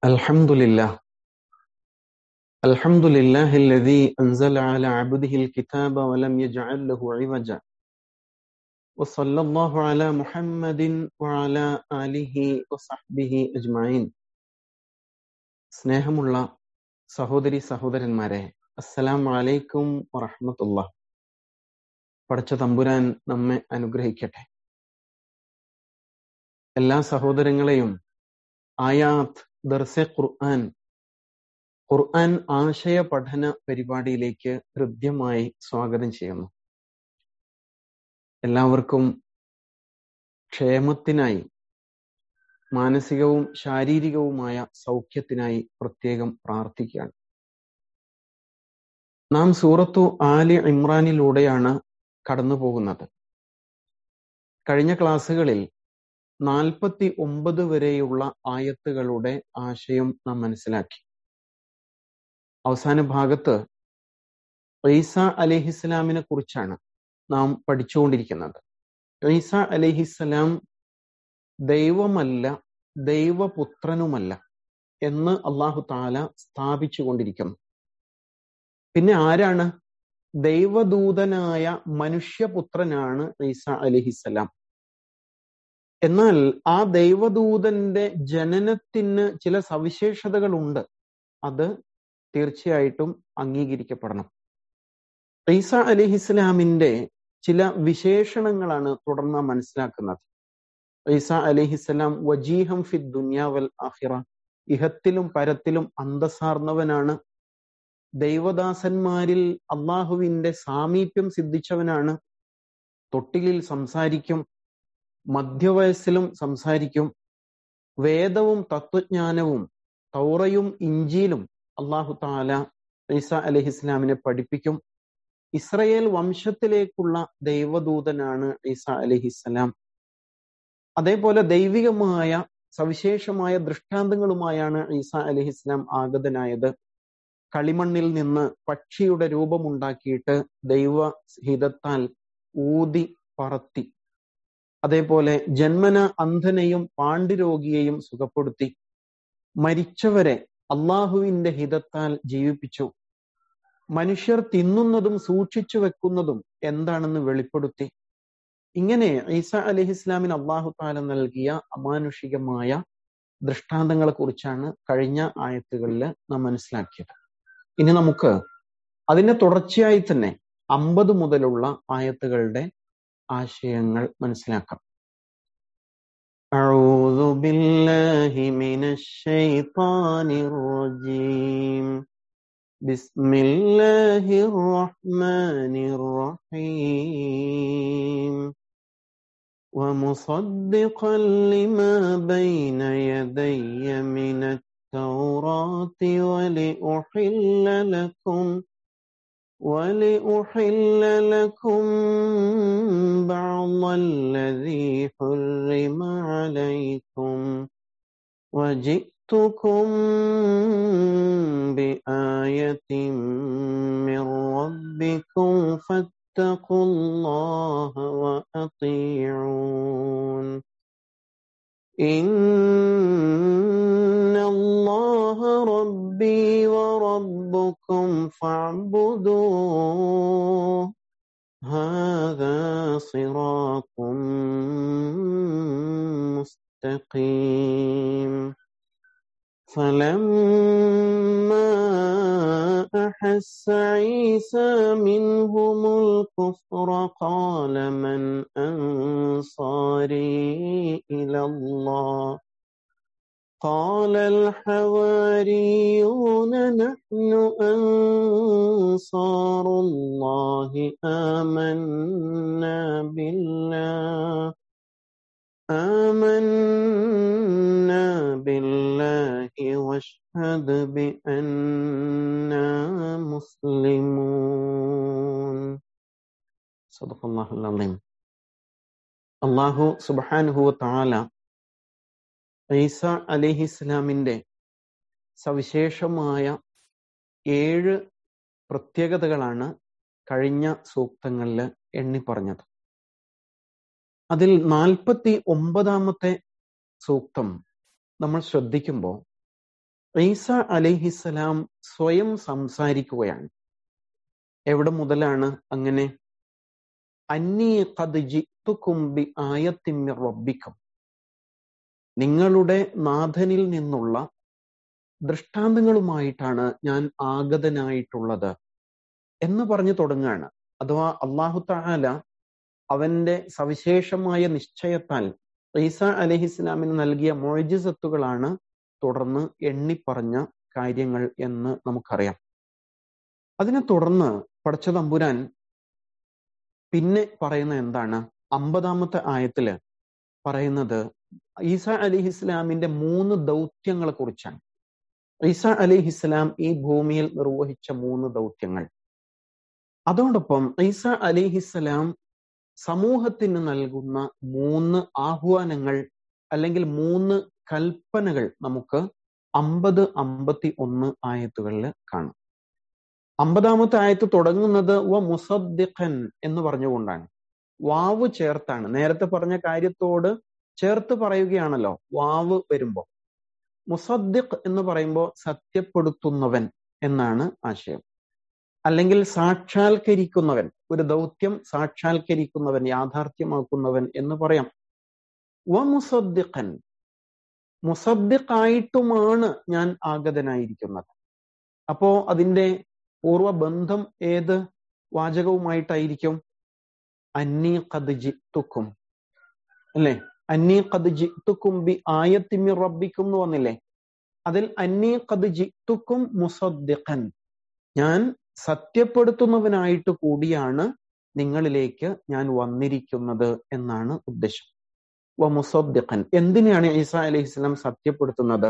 الحمد لله الحمد لله الذي أنزل على عبده الكتاب ولم يجعل له عوجا وصلى الله على محمد وعلى آله وصحبه أجمعين സ്നേഹമുള്ള സഹോദരി സഹോദരന്മാരെ അസ്സലാമു അലൈക്കും വറഹ്മത്തുള്ള പടച്ച തമ്പുരാൻ നമ്മെ അനുഗ്രഹിക്കട്ടെ എല്ലാ സഹോദരങ്ങളെയും ആയാത്ത് ദർസെ ഖുർആൻ ഖുർആൻ ആശയ പഠന പരിപാടിയിലേക്ക് ഹൃദ്യമായി സ്വാഗതം ചെയ്യുന്നു എല്ലാവർക്കും ക്ഷേമത്തിനായി മാനസികവും ശാരീരികവുമായ സൗഖ്യത്തിനായി പ്രത്യേകം പ്രാർത്ഥിക്കുകയാണ് നാം സൂറത്തു ആലി ഇമ്രാനിലൂടെയാണ് കടന്നു പോകുന്നത് കഴിഞ്ഞ ക്ലാസ്സുകളിൽ നാൽപ്പത്തി ഒമ്പത് വരെയുള്ള ആയത്തുകളുടെ ആശയം നാം മനസ്സിലാക്കി അവസാന ഭാഗത്ത് ഈസ അലിഹിസ്ലാമിനെ കുറിച്ചാണ് നാം പഠിച്ചുകൊണ്ടിരിക്കുന്നത് ഈസ അലിഹിസ്സലാം ദൈവമല്ല ദൈവപുത്രനുമല്ല എന്ന് അള്ളാഹു താല സ്ഥാപിച്ചു കൊണ്ടിരിക്കുന്നു പിന്നെ ആരാണ് ദൈവദൂതനായ മനുഷ്യപുത്രനാണ് ഈസ അലിഹിസ്സലാം എന്നാൽ ആ ദൈവദൂതന്റെ ജനനത്തിന് ചില സവിശേഷതകളുണ്ട് അത് തീർച്ചയായിട്ടും അംഗീകരിക്കപ്പെടണം ഈസ അലിഹിസ്ലാമിന്റെ ചില വിശേഷണങ്ങളാണ് തുടർന്ന് മനസ്സിലാക്കുന്നത് ഈസ അലിഹിസ്ലാം വജീഹം ഫി ദുന്യാവൽ ആഹിറ ഇഹത്തിലും പരത്തിലും അന്തസാർന്നവനാണ് ദൈവദാസന്മാരിൽ അള്ളാഹുവിന്റെ സാമീപ്യം സിദ്ധിച്ചവനാണ് തൊട്ടിലിൽ സംസാരിക്കും മധ്യവയസ്സിലും സംസാരിക്കും വേദവും തത്വജ്ഞാനവും തൗറയും ഇഞ്ചിയിലും അള്ളാഹു താല ഈസ അലഹിസ്ലാമിനെ പഠിപ്പിക്കും ഇസ്രയേൽ വംശത്തിലേക്കുള്ള ദൈവദൂതനാണ് ഈസ അലഹിസ്സലാം അതേപോലെ ദൈവികമായ സവിശേഷമായ ദൃഷ്ടാന്തങ്ങളുമായാണ് ഈസ അലഹിസ്ലാം ആഗതനായത് കളിമണ്ണിൽ നിന്ന് പക്ഷിയുടെ രൂപമുണ്ടാക്കിയിട്ട് ദൈവഹിതത്താൽ ഊതി പറത്തി അതേപോലെ ജന്മന അന്ധനെയും പാണ്ഡുരോഗിയെയും സുഖപ്പെടുത്തി മരിച്ചവരെ അള്ളാഹുവിന്റെ ഹിതത്താൽ ജീവിപ്പിച്ചു മനുഷ്യർ തിന്നുന്നതും സൂക്ഷിച്ചു വെക്കുന്നതും എന്താണെന്ന് വെളിപ്പെടുത്തി ഇങ്ങനെ ഈസ അലഹി ഇസ്ലാമിന് അള്ളാഹു താല നൽകിയ അമാനുഷികമായ ദൃഷ്ടാന്തങ്ങളെ കുറിച്ചാണ് കഴിഞ്ഞ ആയത്തുകളിൽ നാം മനസ്സിലാക്കിയത് ഇനി നമുക്ക് അതിന്റെ തുടർച്ചയായി തന്നെ അമ്പത് മുതലുള്ള ആയത്തുകളുടെ ആശയങ്ങൾ മനസ്സിലാക്കാം أعوذ بالله من الشيطان الرجيم بسم الله الرحمن الرحيم ومصدقا لما بين يدي من التوراة ولأحل لكم ولأحل لكم بعض الذي حرم عليكم وجئتكم بآية من ربكم فاتقوا الله وأطيعون إن الله ربي وربكم فاعبدوه هذا صراط مستقيم فلما أحس عيسى منهم الكفر قال من أنصاري إلى الله قال الحواريون نحن أنصار الله آمنا بالله آمنا بالله واشهد بأننا مسلمون صدق الله العظيم الله سبحانه وتعالى ഈസ അലിഹി ഇസ്ലാമിന്റെ സവിശേഷമായ ഏഴ് പ്രത്യേകതകളാണ് കഴിഞ്ഞ സൂക്തങ്ങളിൽ എണ്ണി പറഞ്ഞത് അതിൽ നാൽപ്പത്തി ഒമ്പതാമത്തെ സൂക്തം നമ്മൾ ശ്രദ്ധിക്കുമ്പോൾ ഈസ അലൈഹിസ്സലാം സ്വയം സംസാരിക്കുകയാണ് എവിടെ മുതലാണ് അങ്ങനെ അന്നീ ഖദ് ജിത്തുക്കും ബി ആയത്തിൻ മിർ റബ്ബിക്കും നിങ്ങളുടെ നാഥനിൽ നിന്നുള്ള ദൃഷ്ടാന്തങ്ങളുമായിട്ടാണ് ഞാൻ ആഗതനായിട്ടുള്ളത് എന്ന് പറഞ്ഞു തുടങ്ങുകയാണ് അഥവാ അള്ളാഹു താല അവന്റെ സവിശേഷമായ നിശ്ചയത്താൽ ഈസ അലഹിസ്ലാമിന് നൽകിയ മോജിസത്തുകളാണ് തുടർന്ന് എണ്ണിപ്പറഞ്ഞ കാര്യങ്ങൾ എന്ന് നമുക്കറിയാം അതിനെ തുടർന്ന് പടച്ച തമ്പുരാൻ പിന്നെ പറയുന്ന എന്താണ് അമ്പതാമത്തെ ആയത്തില് പറയുന്നത് ഈസ അലി ഇസ്ലാമിന്റെ മൂന്ന് ദൗത്യങ്ങളെ കുറിച്ചാണ് ഈസ അലി ഇസ്ലാം ഈ ഭൂമിയിൽ നിർവഹിച്ച മൂന്ന് ദൗത്യങ്ങൾ അതോടൊപ്പം ഈസ അലി ഇസ്ലാം സമൂഹത്തിന് നൽകുന്ന മൂന്ന് ആഹ്വാനങ്ങൾ അല്ലെങ്കിൽ മൂന്ന് കൽപ്പനകൾ നമുക്ക് അമ്പത് അമ്പത്തി ഒന്ന് ആയത്തുകളിൽ കാണാം അമ്പതാമത്തെ ആയത്ത് തുടങ്ങുന്നത് വ മുസദ്ദിഖൻ എന്ന് പറഞ്ഞുകൊണ്ടാണ് വാവ് ചേർത്താണ് നേരത്തെ പറഞ്ഞ കാര്യത്തോട് ചേർത്ത് പറയുകയാണല്ലോ വാവ് വരുമ്പോ മുസദ്ദിഖ് എന്ന് പറയുമ്പോൾ സത്യപ്പെടുത്തുന്നവൻ എന്നാണ് ആശയം അല്ലെങ്കിൽ സാക്ഷാത്കരിക്കുന്നവൻ ഒരു ദൗത്യം സാക്ഷാത്കരിക്കുന്നവൻ യാഥാർത്ഥ്യമാക്കുന്നവൻ എന്ന് പറയാം വ മുസദ്ദിഖൻ മുസദ്ദിഖായിട്ടുമാണ് ഞാൻ ആഗതനായിരിക്കുന്നത് അപ്പോ അതിന്റെ പൂർവബന്ധം ഏത് വാചകവുമായിട്ടായിരിക്കും അന്നി കത് ജിത്തുക്കും അല്ലെ അന്നി കത് ജിത്തുക്കും ബി ആയത്തിമി റബ്ബിക്കും എന്ന് വന്നില്ലേ അതിൽ അന്നി കത് ജിത്തുക്കും മുസദ്ദിഖൻ ഞാൻ സത്യപ്പെടുത്തുന്നവനായിട്ട് കൂടിയാണ് നിങ്ങളിലേക്ക് ഞാൻ വന്നിരിക്കുന്നത് എന്നാണ് ഉദ്ദേശം വ മുസദ്ദിഖൻ എന്തിനാണ് ഈസ അലൈഹി സ്വലാം സത്യപ്പെടുത്തുന്നത്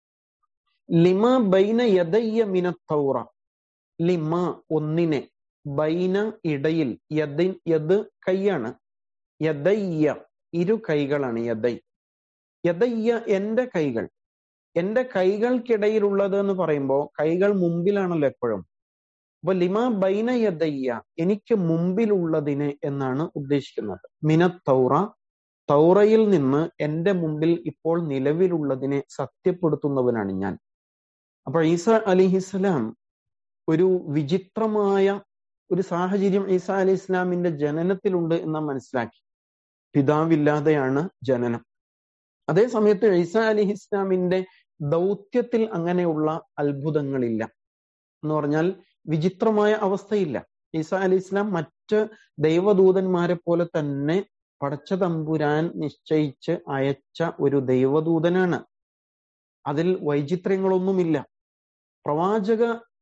ലിമ ബൈന യദയ്യ മിന തൗറ ലിമ ഒന്നിനെ ബൈന ഇടയിൽ യദിൻ യദ് കൈയാണ് യദയ്യ ഇരു കൈകളാണ് യദൈ യദയ്യ എന്റെ കൈകൾ എന്റെ കൈകൾക്കിടയിലുള്ളത് എന്ന് പറയുമ്പോൾ കൈകൾ മുമ്പിലാണല്ലോ എപ്പോഴും അപ്പൊ ലിമ ബൈന യദയ്യ എനിക്ക് മുമ്പിലുള്ളതിന് എന്നാണ് ഉദ്ദേശിക്കുന്നത് മിന തൗറ തൗറയിൽ നിന്ന് എന്റെ മുമ്പിൽ ഇപ്പോൾ നിലവിലുള്ളതിനെ സത്യപ്പെടുത്തുന്നവനാണ് ഞാൻ അപ്പൊ ഈസ അലിഹിസ്ലാം ഒരു വിചിത്രമായ ഒരു സാഹചര്യം ഈസ അലി ഇസ്ലാമിന്റെ ജനനത്തിലുണ്ട് എന്ന് മനസ്സിലാക്കി പിതാവില്ലാതെയാണ് ജനനം അതേ സമയത്ത് ഈസ അലി ഇസ്ലാമിന്റെ ദൗത്യത്തിൽ അങ്ങനെയുള്ള അത്ഭുതങ്ങളില്ല എന്ന് പറഞ്ഞാൽ വിചിത്രമായ അവസ്ഥയില്ല ഈസ അലി ഇസ്ലാം മറ്റ് ദൈവദൂതന്മാരെ പോലെ തന്നെ പടച്ച തമ്പുരാൻ നിശ്ചയിച്ച് അയച്ച ഒരു ദൈവദൂതനാണ് അതിൽ വൈചിത്ര്യങ്ങളൊന്നുമില്ല പ്രവാചക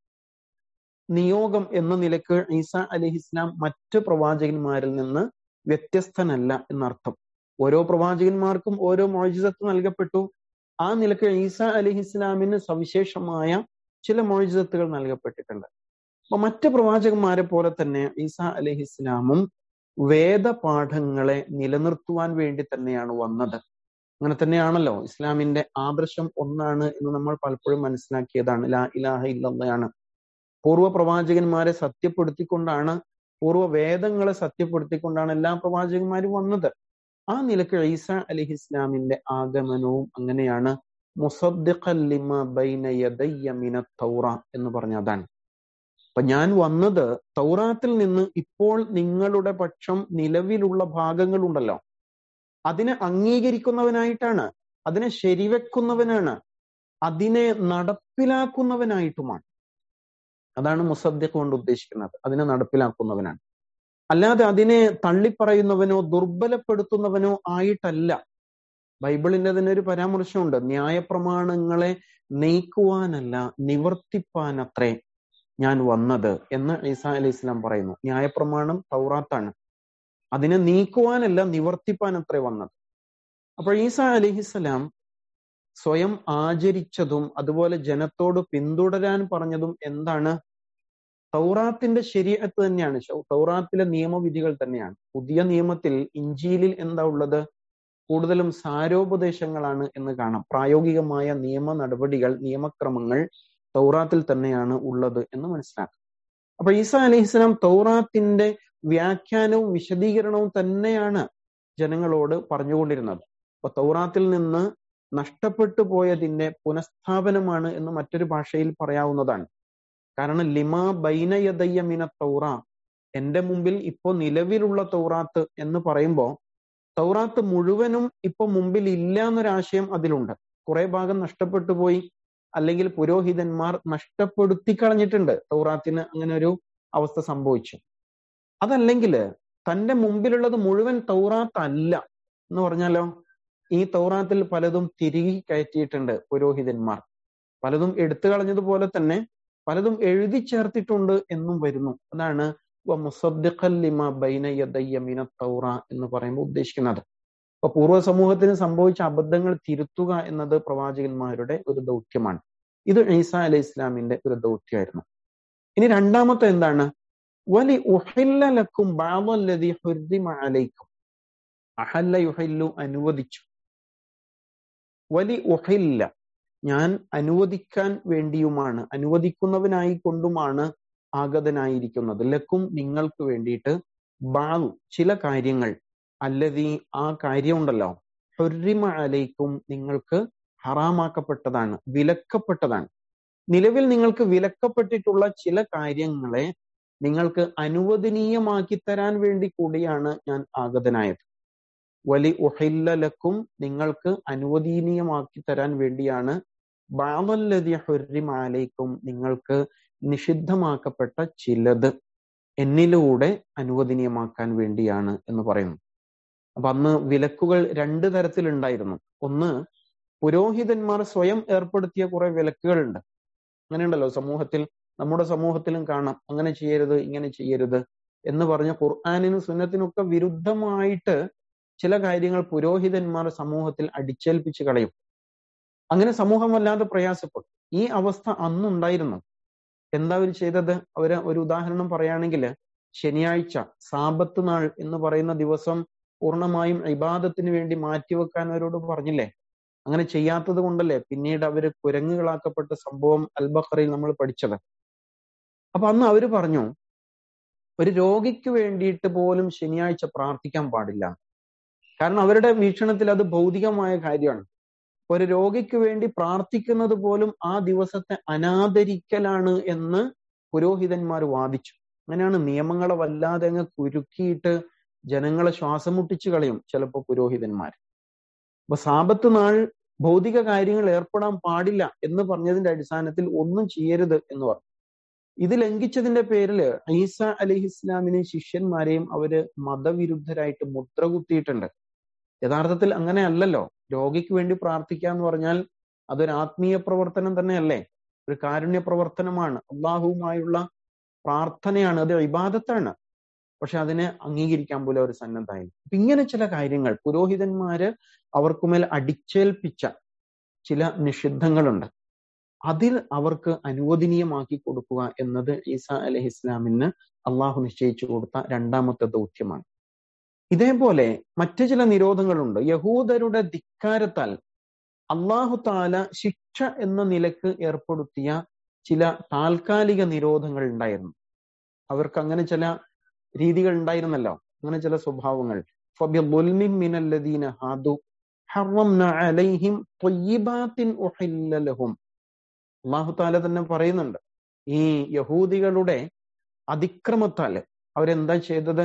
നിയോഗം എന്ന നിലക്ക് ഈസ അലി ഇസ്ലാം മറ്റ് പ്രവാചകന്മാരിൽ നിന്ന് വ്യത്യസ്തനല്ല എന്നർത്ഥം ഓരോ പ്രവാചകന്മാർക്കും ഓരോ മോജിസത്ത് നൽകപ്പെട്ടു ആ നിലക്ക് ഈസ അലി ഇസ്ലാമിന് സവിശേഷമായ ചില മോജിസത്തുകൾ നൽകപ്പെട്ടിട്ടുണ്ട് അപ്പൊ മറ്റ് പ്രവാചകന്മാരെ പോലെ തന്നെ ഈസ അലഹി ഇസ്ലാമും വേദപാഠങ്ങളെ നിലനിർത്തുവാൻ വേണ്ടി തന്നെയാണ് വന്നത് അങ്ങനെ തന്നെയാണല്ലോ ഇസ്ലാമിന്റെ ആദർശം ഒന്നാണ് എന്ന് നമ്മൾ പലപ്പോഴും മനസ്സിലാക്കിയതാണ് ലാ ഇലാഹ ഇല്ലയാണ് പൂർവ്വ പ്രവാചകന്മാരെ സത്യപ്പെടുത്തിക്കൊണ്ടാണ് പൂർവ്വ വേദങ്ങളെ സത്യപ്പെടുത്തിക്കൊണ്ടാണ് എല്ലാ പ്രവാചകന്മാരും വന്നത് ആ നിലക്ക് ഈസ അലഹി ഇസ്ലാമിന്റെ ആഗമനവും അങ്ങനെയാണ് മുസദ്ദിഖല്ലിമ ബൈന യദയ്യ മിന തൗറ എന്ന് പറഞ്ഞ അതാണ് അപ്പൊ ഞാൻ വന്നത് തൗറാത്തിൽ നിന്ന് ഇപ്പോൾ നിങ്ങളുടെ പക്ഷം നിലവിലുള്ള ഭാഗങ്ങളുണ്ടല്ലോ അതിനെ അംഗീകരിക്കുന്നവനായിട്ടാണ് അതിനെ ശരിവെക്കുന്നവനാണ് അതിനെ നടപ്പിലാക്കുന്നവനായിട്ടുമാണ് അതാണ് മുസദ്ദിഖ് കൊണ്ട് ഉദ്ദേശിക്കുന്നത് അതിനെ നടപ്പിലാക്കുന്നവനാണ് അല്ലാതെ അതിനെ തള്ളിപ്പറയുന്നവനോ ദുർബലപ്പെടുത്തുന്നവനോ ആയിട്ടല്ല ബൈബിളിന്റെ തന്നെ ഒരു പരാമർശമുണ്ട് ന്യായപ്രമാണങ്ങളെ നീക്കുവാനല്ല നിവർത്തിപ്പാനത്രേ ഞാൻ വന്നത് എന്ന് ഈസാ അലി ഇസ്ലാം പറയുന്നു ന്യായപ്രമാണം തൗറാത്താണ് അതിനെ നീക്കുവാനല്ല നിവർത്തിപ്പാൻ അത്രേ വന്നത് അപ്പോൾ ഈസാ അലിഹിസ്സലാം സ്വയം ആചരിച്ചതും അതുപോലെ ജനത്തോട് പിന്തുടരാൻ പറഞ്ഞതും എന്താണ് തൗറാത്തിന്റെ ശരീരത്ത് തന്നെയാണ് തൗറാത്തിലെ നിയമവിധികൾ തന്നെയാണ് പുതിയ നിയമത്തിൽ ഇഞ്ചിയിലിൽ എന്താ ഉള്ളത് കൂടുതലും സാരോപദേശങ്ങളാണ് എന്ന് കാണാം പ്രായോഗികമായ നിയമ നടപടികൾ നിയമക്രമങ്ങൾ തൗറാത്തിൽ തന്നെയാണ് ഉള്ളത് എന്ന് മനസ്സിലാക്കാം അപ്പൊ ഈസ അലഹിസ്ലാം തൗറാത്തിന്റെ വ്യാഖ്യാനവും വിശദീകരണവും തന്നെയാണ് ജനങ്ങളോട് പറഞ്ഞുകൊണ്ടിരുന്നത് അപ്പൊ തൗറാത്തിൽ നിന്ന് നഷ്ടപ്പെട്ടു പോയതിന്റെ പുനഃസ്ഥാപനമാണ് എന്ന് മറ്റൊരു ഭാഷയിൽ പറയാവുന്നതാണ് കാരണം ലിമാ ബൈനയദയ്യ മിന തൗറ എന്റെ മുമ്പിൽ ഇപ്പോ നിലവിലുള്ള തൗറാത്ത് എന്ന് പറയുമ്പോൾ തൗറാത്ത് മുഴുവനും ഇപ്പൊ മുമ്പിൽ ഇല്ല എന്നൊരാശയം അതിലുണ്ട് കുറെ ഭാഗം നഷ്ടപ്പെട്ടു പോയി അല്ലെങ്കിൽ പുരോഹിതന്മാർ നഷ്ടപ്പെടുത്തി കളഞ്ഞിട്ടുണ്ട് തൗറാത്തിന് അങ്ങനെ ഒരു അവസ്ഥ സംഭവിച്ചു അതല്ലെങ്കിൽ തന്റെ മുമ്പിലുള്ളത് മുഴുവൻ തൗറാത്ത് അല്ല എന്ന് പറഞ്ഞാലോ ഈ തൗറാത്തിൽ പലതും തിരികെ കയറ്റിയിട്ടുണ്ട് പുരോഹിതന്മാർ പലതും എടുത്തു കളഞ്ഞതുപോലെ തന്നെ പലതും എഴുതി ചേർത്തിട്ടുണ്ട് എന്നും വരുന്നു അതാണ് തൗറ എന്ന് പറയുമ്പോൾ ഉദ്ദേശിക്കുന്നത് അപ്പൊ പൂർവ്വ സമൂഹത്തിന് സംഭവിച്ച അബദ്ധങ്ങൾ തിരുത്തുക എന്നത് പ്രവാചകന്മാരുടെ ഒരു ദൗത്യമാണ് ഇത് ഈസ അലൈഹി ഇസ്ലാമിന്റെ ഒരു ദൗത്യമായിരുന്നു ഇനി രണ്ടാമത്തെ എന്താണ് വലി ഉഹില്ലലക്കും ബാവല്ലതി ഹുർദിമ അലൈക്കും അഹല്ല യുഹില്ലു അനുവദിച്ചു വലി ഉഹില്ല ഞാൻ അനുവദിക്കാൻ വേണ്ടിയുമാണ് അനുവദിക്കുന്നവനായി കൊണ്ടുമാണ് ആഗതനായിരിക്കുന്നത് ലക്കും നിങ്ങൾക്ക് വേണ്ടിയിട്ട് ബാവു ചില കാര്യങ്ങൾ അല്ലതി ആ കാര്യമുണ്ടല്ലോ ഹുർരിമ അലൈക്കും നിങ്ങൾക്ക് ഹറാമാക്കപ്പെട്ടതാണ് വിലക്കപ്പെട്ടതാണ് നിലവിൽ നിങ്ങൾക്ക് വിലക്കപ്പെട്ടിട്ടുള്ള ചില കാര്യങ്ങളെ നിങ്ങൾക്ക് അനുവദനീയമാക്കി തരാൻ വേണ്ടി കൂടിയാണ് ഞാൻ ആഗതനായത് വലി ഉഹില്ലലക്കും നിങ്ങൾക്ക് അനുവദനീയമാക്കി തരാൻ വേണ്ടിയാണ് ബാവല്ലതി ഹുർരിമ അലൈക്കും നിങ്ങൾക്ക് നിഷിദ്ധമാക്കപ്പെട്ട ചിലത് എന്നിലൂടെ അനുവദനീയമാക്കാൻ വേണ്ടിയാണ് എന്ന് പറയുന്നു അപ്പൊ അന്ന് വിലക്കുകൾ രണ്ട് തരത്തിലുണ്ടായിരുന്നു ഒന്ന് പുരോഹിതന്മാർ സ്വയം ഏർപ്പെടുത്തിയ കുറെ വിലക്കുകളുണ്ട് അങ്ങനെയുണ്ടല്ലോ സമൂഹത്തിൽ നമ്മുടെ സമൂഹത്തിലും കാണാം അങ്ങനെ ചെയ്യരുത് ഇങ്ങനെ ചെയ്യരുത് എന്ന് പറഞ്ഞ ഖുർആാനിനും സുന്നത്തിനൊക്കെ വിരുദ്ധമായിട്ട് ചില കാര്യങ്ങൾ പുരോഹിതന്മാർ സമൂഹത്തിൽ അടിച്ചേൽപ്പിച്ച് കളയും അങ്ങനെ സമൂഹം വല്ലാതെ പ്രയാസപ്പെട്ടു ഈ അവസ്ഥ അന്നുണ്ടായിരുന്നു എന്താ അവർ ചെയ്തത് അവര് ഒരു ഉദാഹരണം പറയുകയാണെങ്കിൽ ശനിയാഴ്ച സാപത്ത് നാൾ എന്ന് പറയുന്ന ദിവസം പൂർണ്ണമായും ഇബാദത്തിന് വേണ്ടി മാറ്റിവെക്കാൻ അവരോട് പറഞ്ഞില്ലേ അങ്ങനെ ചെയ്യാത്തത് കൊണ്ടല്ലേ പിന്നീട് അവര് കുരങ്ങുകളാക്കപ്പെട്ട സംഭവം അൽബഖറയിൽ നമ്മൾ പഠിച്ചത് അപ്പൊ അന്ന് അവര് പറഞ്ഞു ഒരു രോഗിക്ക് വേണ്ടിയിട്ട് പോലും ശനിയാഴ്ച പ്രാർത്ഥിക്കാൻ പാടില്ല കാരണം അവരുടെ വീക്ഷണത്തിൽ അത് ഭൗതികമായ കാര്യമാണ് ഒരു രോഗിക്ക് വേണ്ടി പ്രാർത്ഥിക്കുന്നത് പോലും ആ ദിവസത്തെ അനാദരിക്കലാണ് എന്ന് പുരോഹിതന്മാർ വാദിച്ചു അങ്ങനെയാണ് നിയമങ്ങളെ വല്ലാതെ അങ്ങ് കുരുക്കിയിട്ട് ജനങ്ങളെ ശ്വാസം മുട്ടിച്ചു കളയും ചിലപ്പോൾ പുരോഹിതന്മാർ അപ്പൊ സാപത്ത് നാൾ ഭൗതിക കാര്യങ്ങൾ ഏർപ്പെടാൻ പാടില്ല എന്ന് പറഞ്ഞതിന്റെ അടിസ്ഥാനത്തിൽ ഒന്നും ചെയ്യരുത് എന്ന് പറഞ്ഞു ഇത് ലംഘിച്ചതിന്റെ പേരിൽ ഈസ അലഹി ഇസ്ലാമിനെയും ശിഷ്യന്മാരെയും അവര് മതവിരുദ്ധരായിട്ട് മുദ്ര കുത്തിയിട്ടുണ്ട് യഥാർത്ഥത്തിൽ അങ്ങനെ അല്ലല്ലോ രോഗിക്ക് വേണ്ടി പ്രാർത്ഥിക്കുക എന്ന് പറഞ്ഞാൽ അതൊരു ആത്മീയ പ്രവർത്തനം തന്നെയല്ലേ ഒരു കാരുണ്യ പ്രവർത്തനമാണ് അള്ളാഹുവുമായുള്ള പ്രാർത്ഥനയാണ് അത് ഇബാദത്താണ് പക്ഷെ അതിനെ അംഗീകരിക്കാൻ പോലും അവർ സന്നദ്ധായി ഇങ്ങനെ ചില കാര്യങ്ങൾ പുരോഹിതന്മാര് അവർക്കുമേൽ അടിച്ചേൽപ്പിച്ച ചില നിഷിദ്ധങ്ങളുണ്ട് അതിൽ അവർക്ക് അനുവദനീയമാക്കി കൊടുക്കുക എന്നത് ഈസ അലഹി ഇസ്ലാമിന് അള്ളാഹു നിശ്ചയിച്ചു കൊടുത്ത രണ്ടാമത്തെ ദൗത്യമാണ് ഇതേപോലെ മറ്റു ചില നിരോധങ്ങളുണ്ട് യഹൂദരുടെ ധിക്കാരത്താൽ അള്ളാഹു താല ശിക്ഷ എന്ന നിലക്ക് ഏർപ്പെടുത്തിയ ചില താൽക്കാലിക നിരോധങ്ങൾ ഉണ്ടായിരുന്നു അവർക്ക് അങ്ങനെ ചില രീതികൾ ഉണ്ടായിരുന്നല്ലോ അങ്ങനെ ചില സ്വഭാവങ്ങൾ മിനല്ലദീന ഹാദു ഹറംന അലൈഹിം ത്വയ്യിബാത്തിൻ ഉഹില്ല ലഹും അള്ളാഹു താല തന്നെ പറയുന്നുണ്ട് ഈ യഹൂദികളുടെ അതിക്രമത്താൽ അവരെന്താ ചെയ്തത്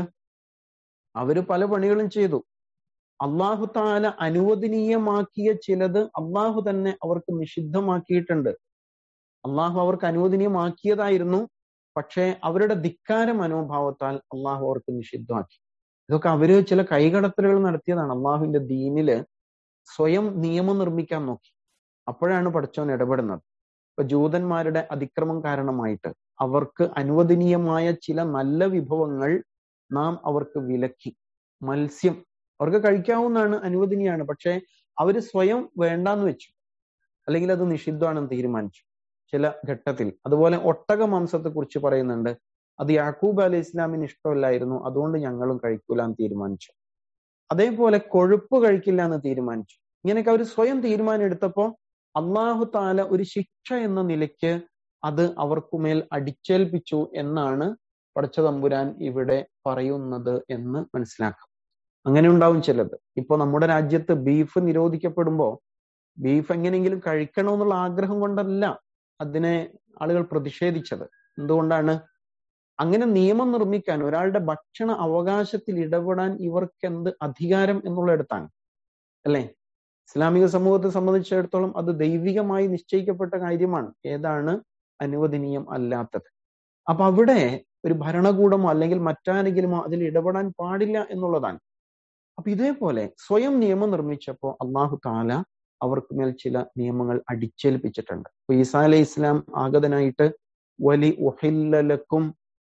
അവര് പല പണികളും ചെയ്തു അള്ളാഹു താല അനുവദനീയമാക്കിയ ചിലത് അള്ളാഹു തന്നെ അവർക്ക് നിഷിദ്ധമാക്കിയിട്ടുണ്ട് അള്ളാഹു അവർക്ക് അനുവദനീയമാക്കിയതായിരുന്നു പക്ഷേ അവരുടെ ധിക്കാര മനോഭാവത്താൽ അള്ളാഹു അവർക്ക് നിഷിദ്ധമാക്കി ഇതൊക്കെ അവര് ചില കൈകടത്തലുകൾ നടത്തിയതാണ് അള്ളാഹുവിന്റെ ദീനില് സ്വയം നിയമം നിർമ്മിക്കാൻ നോക്കി അപ്പോഴാണ് പഠിച്ചവൻ ഇടപെടുന്നത് ഇപ്പൊ ജൂതന്മാരുടെ അതിക്രമം കാരണമായിട്ട് അവർക്ക് അനുവദനീയമായ ചില നല്ല വിഭവങ്ങൾ നാം അവർക്ക് വിലക്കി മത്സ്യം അവർക്ക് കഴിക്കാവുന്നതാണ് അനുവദനീയാണ് പക്ഷെ അവര് സ്വയം വേണ്ടാന്ന് വെച്ചു അല്ലെങ്കിൽ അത് നിഷിദ്ധമാണെന്ന് തീരുമാനിച്ചു ചില ഘട്ടത്തിൽ അതുപോലെ ഒട്ടക മാംസത്തെ കുറിച്ച് പറയുന്നുണ്ട് അത് യാക്കൂബ് അലി ഇസ്ലാമിന് ഇഷ്ടമല്ലായിരുന്നു അതുകൊണ്ട് ഞങ്ങളും കഴിക്കൂല എന്ന് തീരുമാനിച്ചു അതേപോലെ കൊഴുപ്പ് കഴിക്കില്ല എന്ന് തീരുമാനിച്ചു ഇങ്ങനെയൊക്കെ അവർ സ്വയം തീരുമാനം എടുത്തപ്പോ അള്ളാഹു താല ഒരു ശിക്ഷ എന്ന നിലയ്ക്ക് അത് അവർക്കുമേൽ അടിച്ചേൽപ്പിച്ചു എന്നാണ് പടച്ച തമ്പുരാൻ ഇവിടെ പറയുന്നത് എന്ന് മനസ്സിലാക്കാം അങ്ങനെ ഉണ്ടാവും ചിലത് ഇപ്പൊ നമ്മുടെ രാജ്യത്ത് ബീഫ് നിരോധിക്കപ്പെടുമ്പോ ബീഫ് എങ്ങനെയെങ്കിലും കഴിക്കണമെന്നുള്ള ആഗ്രഹം കൊണ്ടല്ല അതിനെ ആളുകൾ പ്രതിഷേധിച്ചത് എന്തുകൊണ്ടാണ് അങ്ങനെ നിയമം നിർമ്മിക്കാൻ ഒരാളുടെ ഭക്ഷണ അവകാശത്തിൽ ഇടപെടാൻ ഇവർക്ക് എന്ത് അധികാരം എന്നുള്ളിടത്താണ് അല്ലേ ഇസ്ലാമിക സമൂഹത്തെ സംബന്ധിച്ചിടത്തോളം അത് ദൈവികമായി നിശ്ചയിക്കപ്പെട്ട കാര്യമാണ് ഏതാണ് അനുവദനീയം അല്ലാത്തത് അപ്പൊ അവിടെ ഒരു ഭരണകൂടമോ അല്ലെങ്കിൽ മറ്റാരെങ്കിലുമോ അതിൽ ഇടപെടാൻ പാടില്ല എന്നുള്ളതാണ് അപ്പൊ ഇതേപോലെ സ്വയം നിയമം നിർമ്മിച്ചപ്പോ അള്ളാഹു താല അവർക്ക് മേൽ ചില നിയമങ്ങൾ അടിച്ചേൽപ്പിച്ചിട്ടുണ്ട് അപ്പൊ ഈസാ അലൈഹി ഇസ്ലാം ആഗതനായിട്ട് വലി ഉഹില്ലലക്കും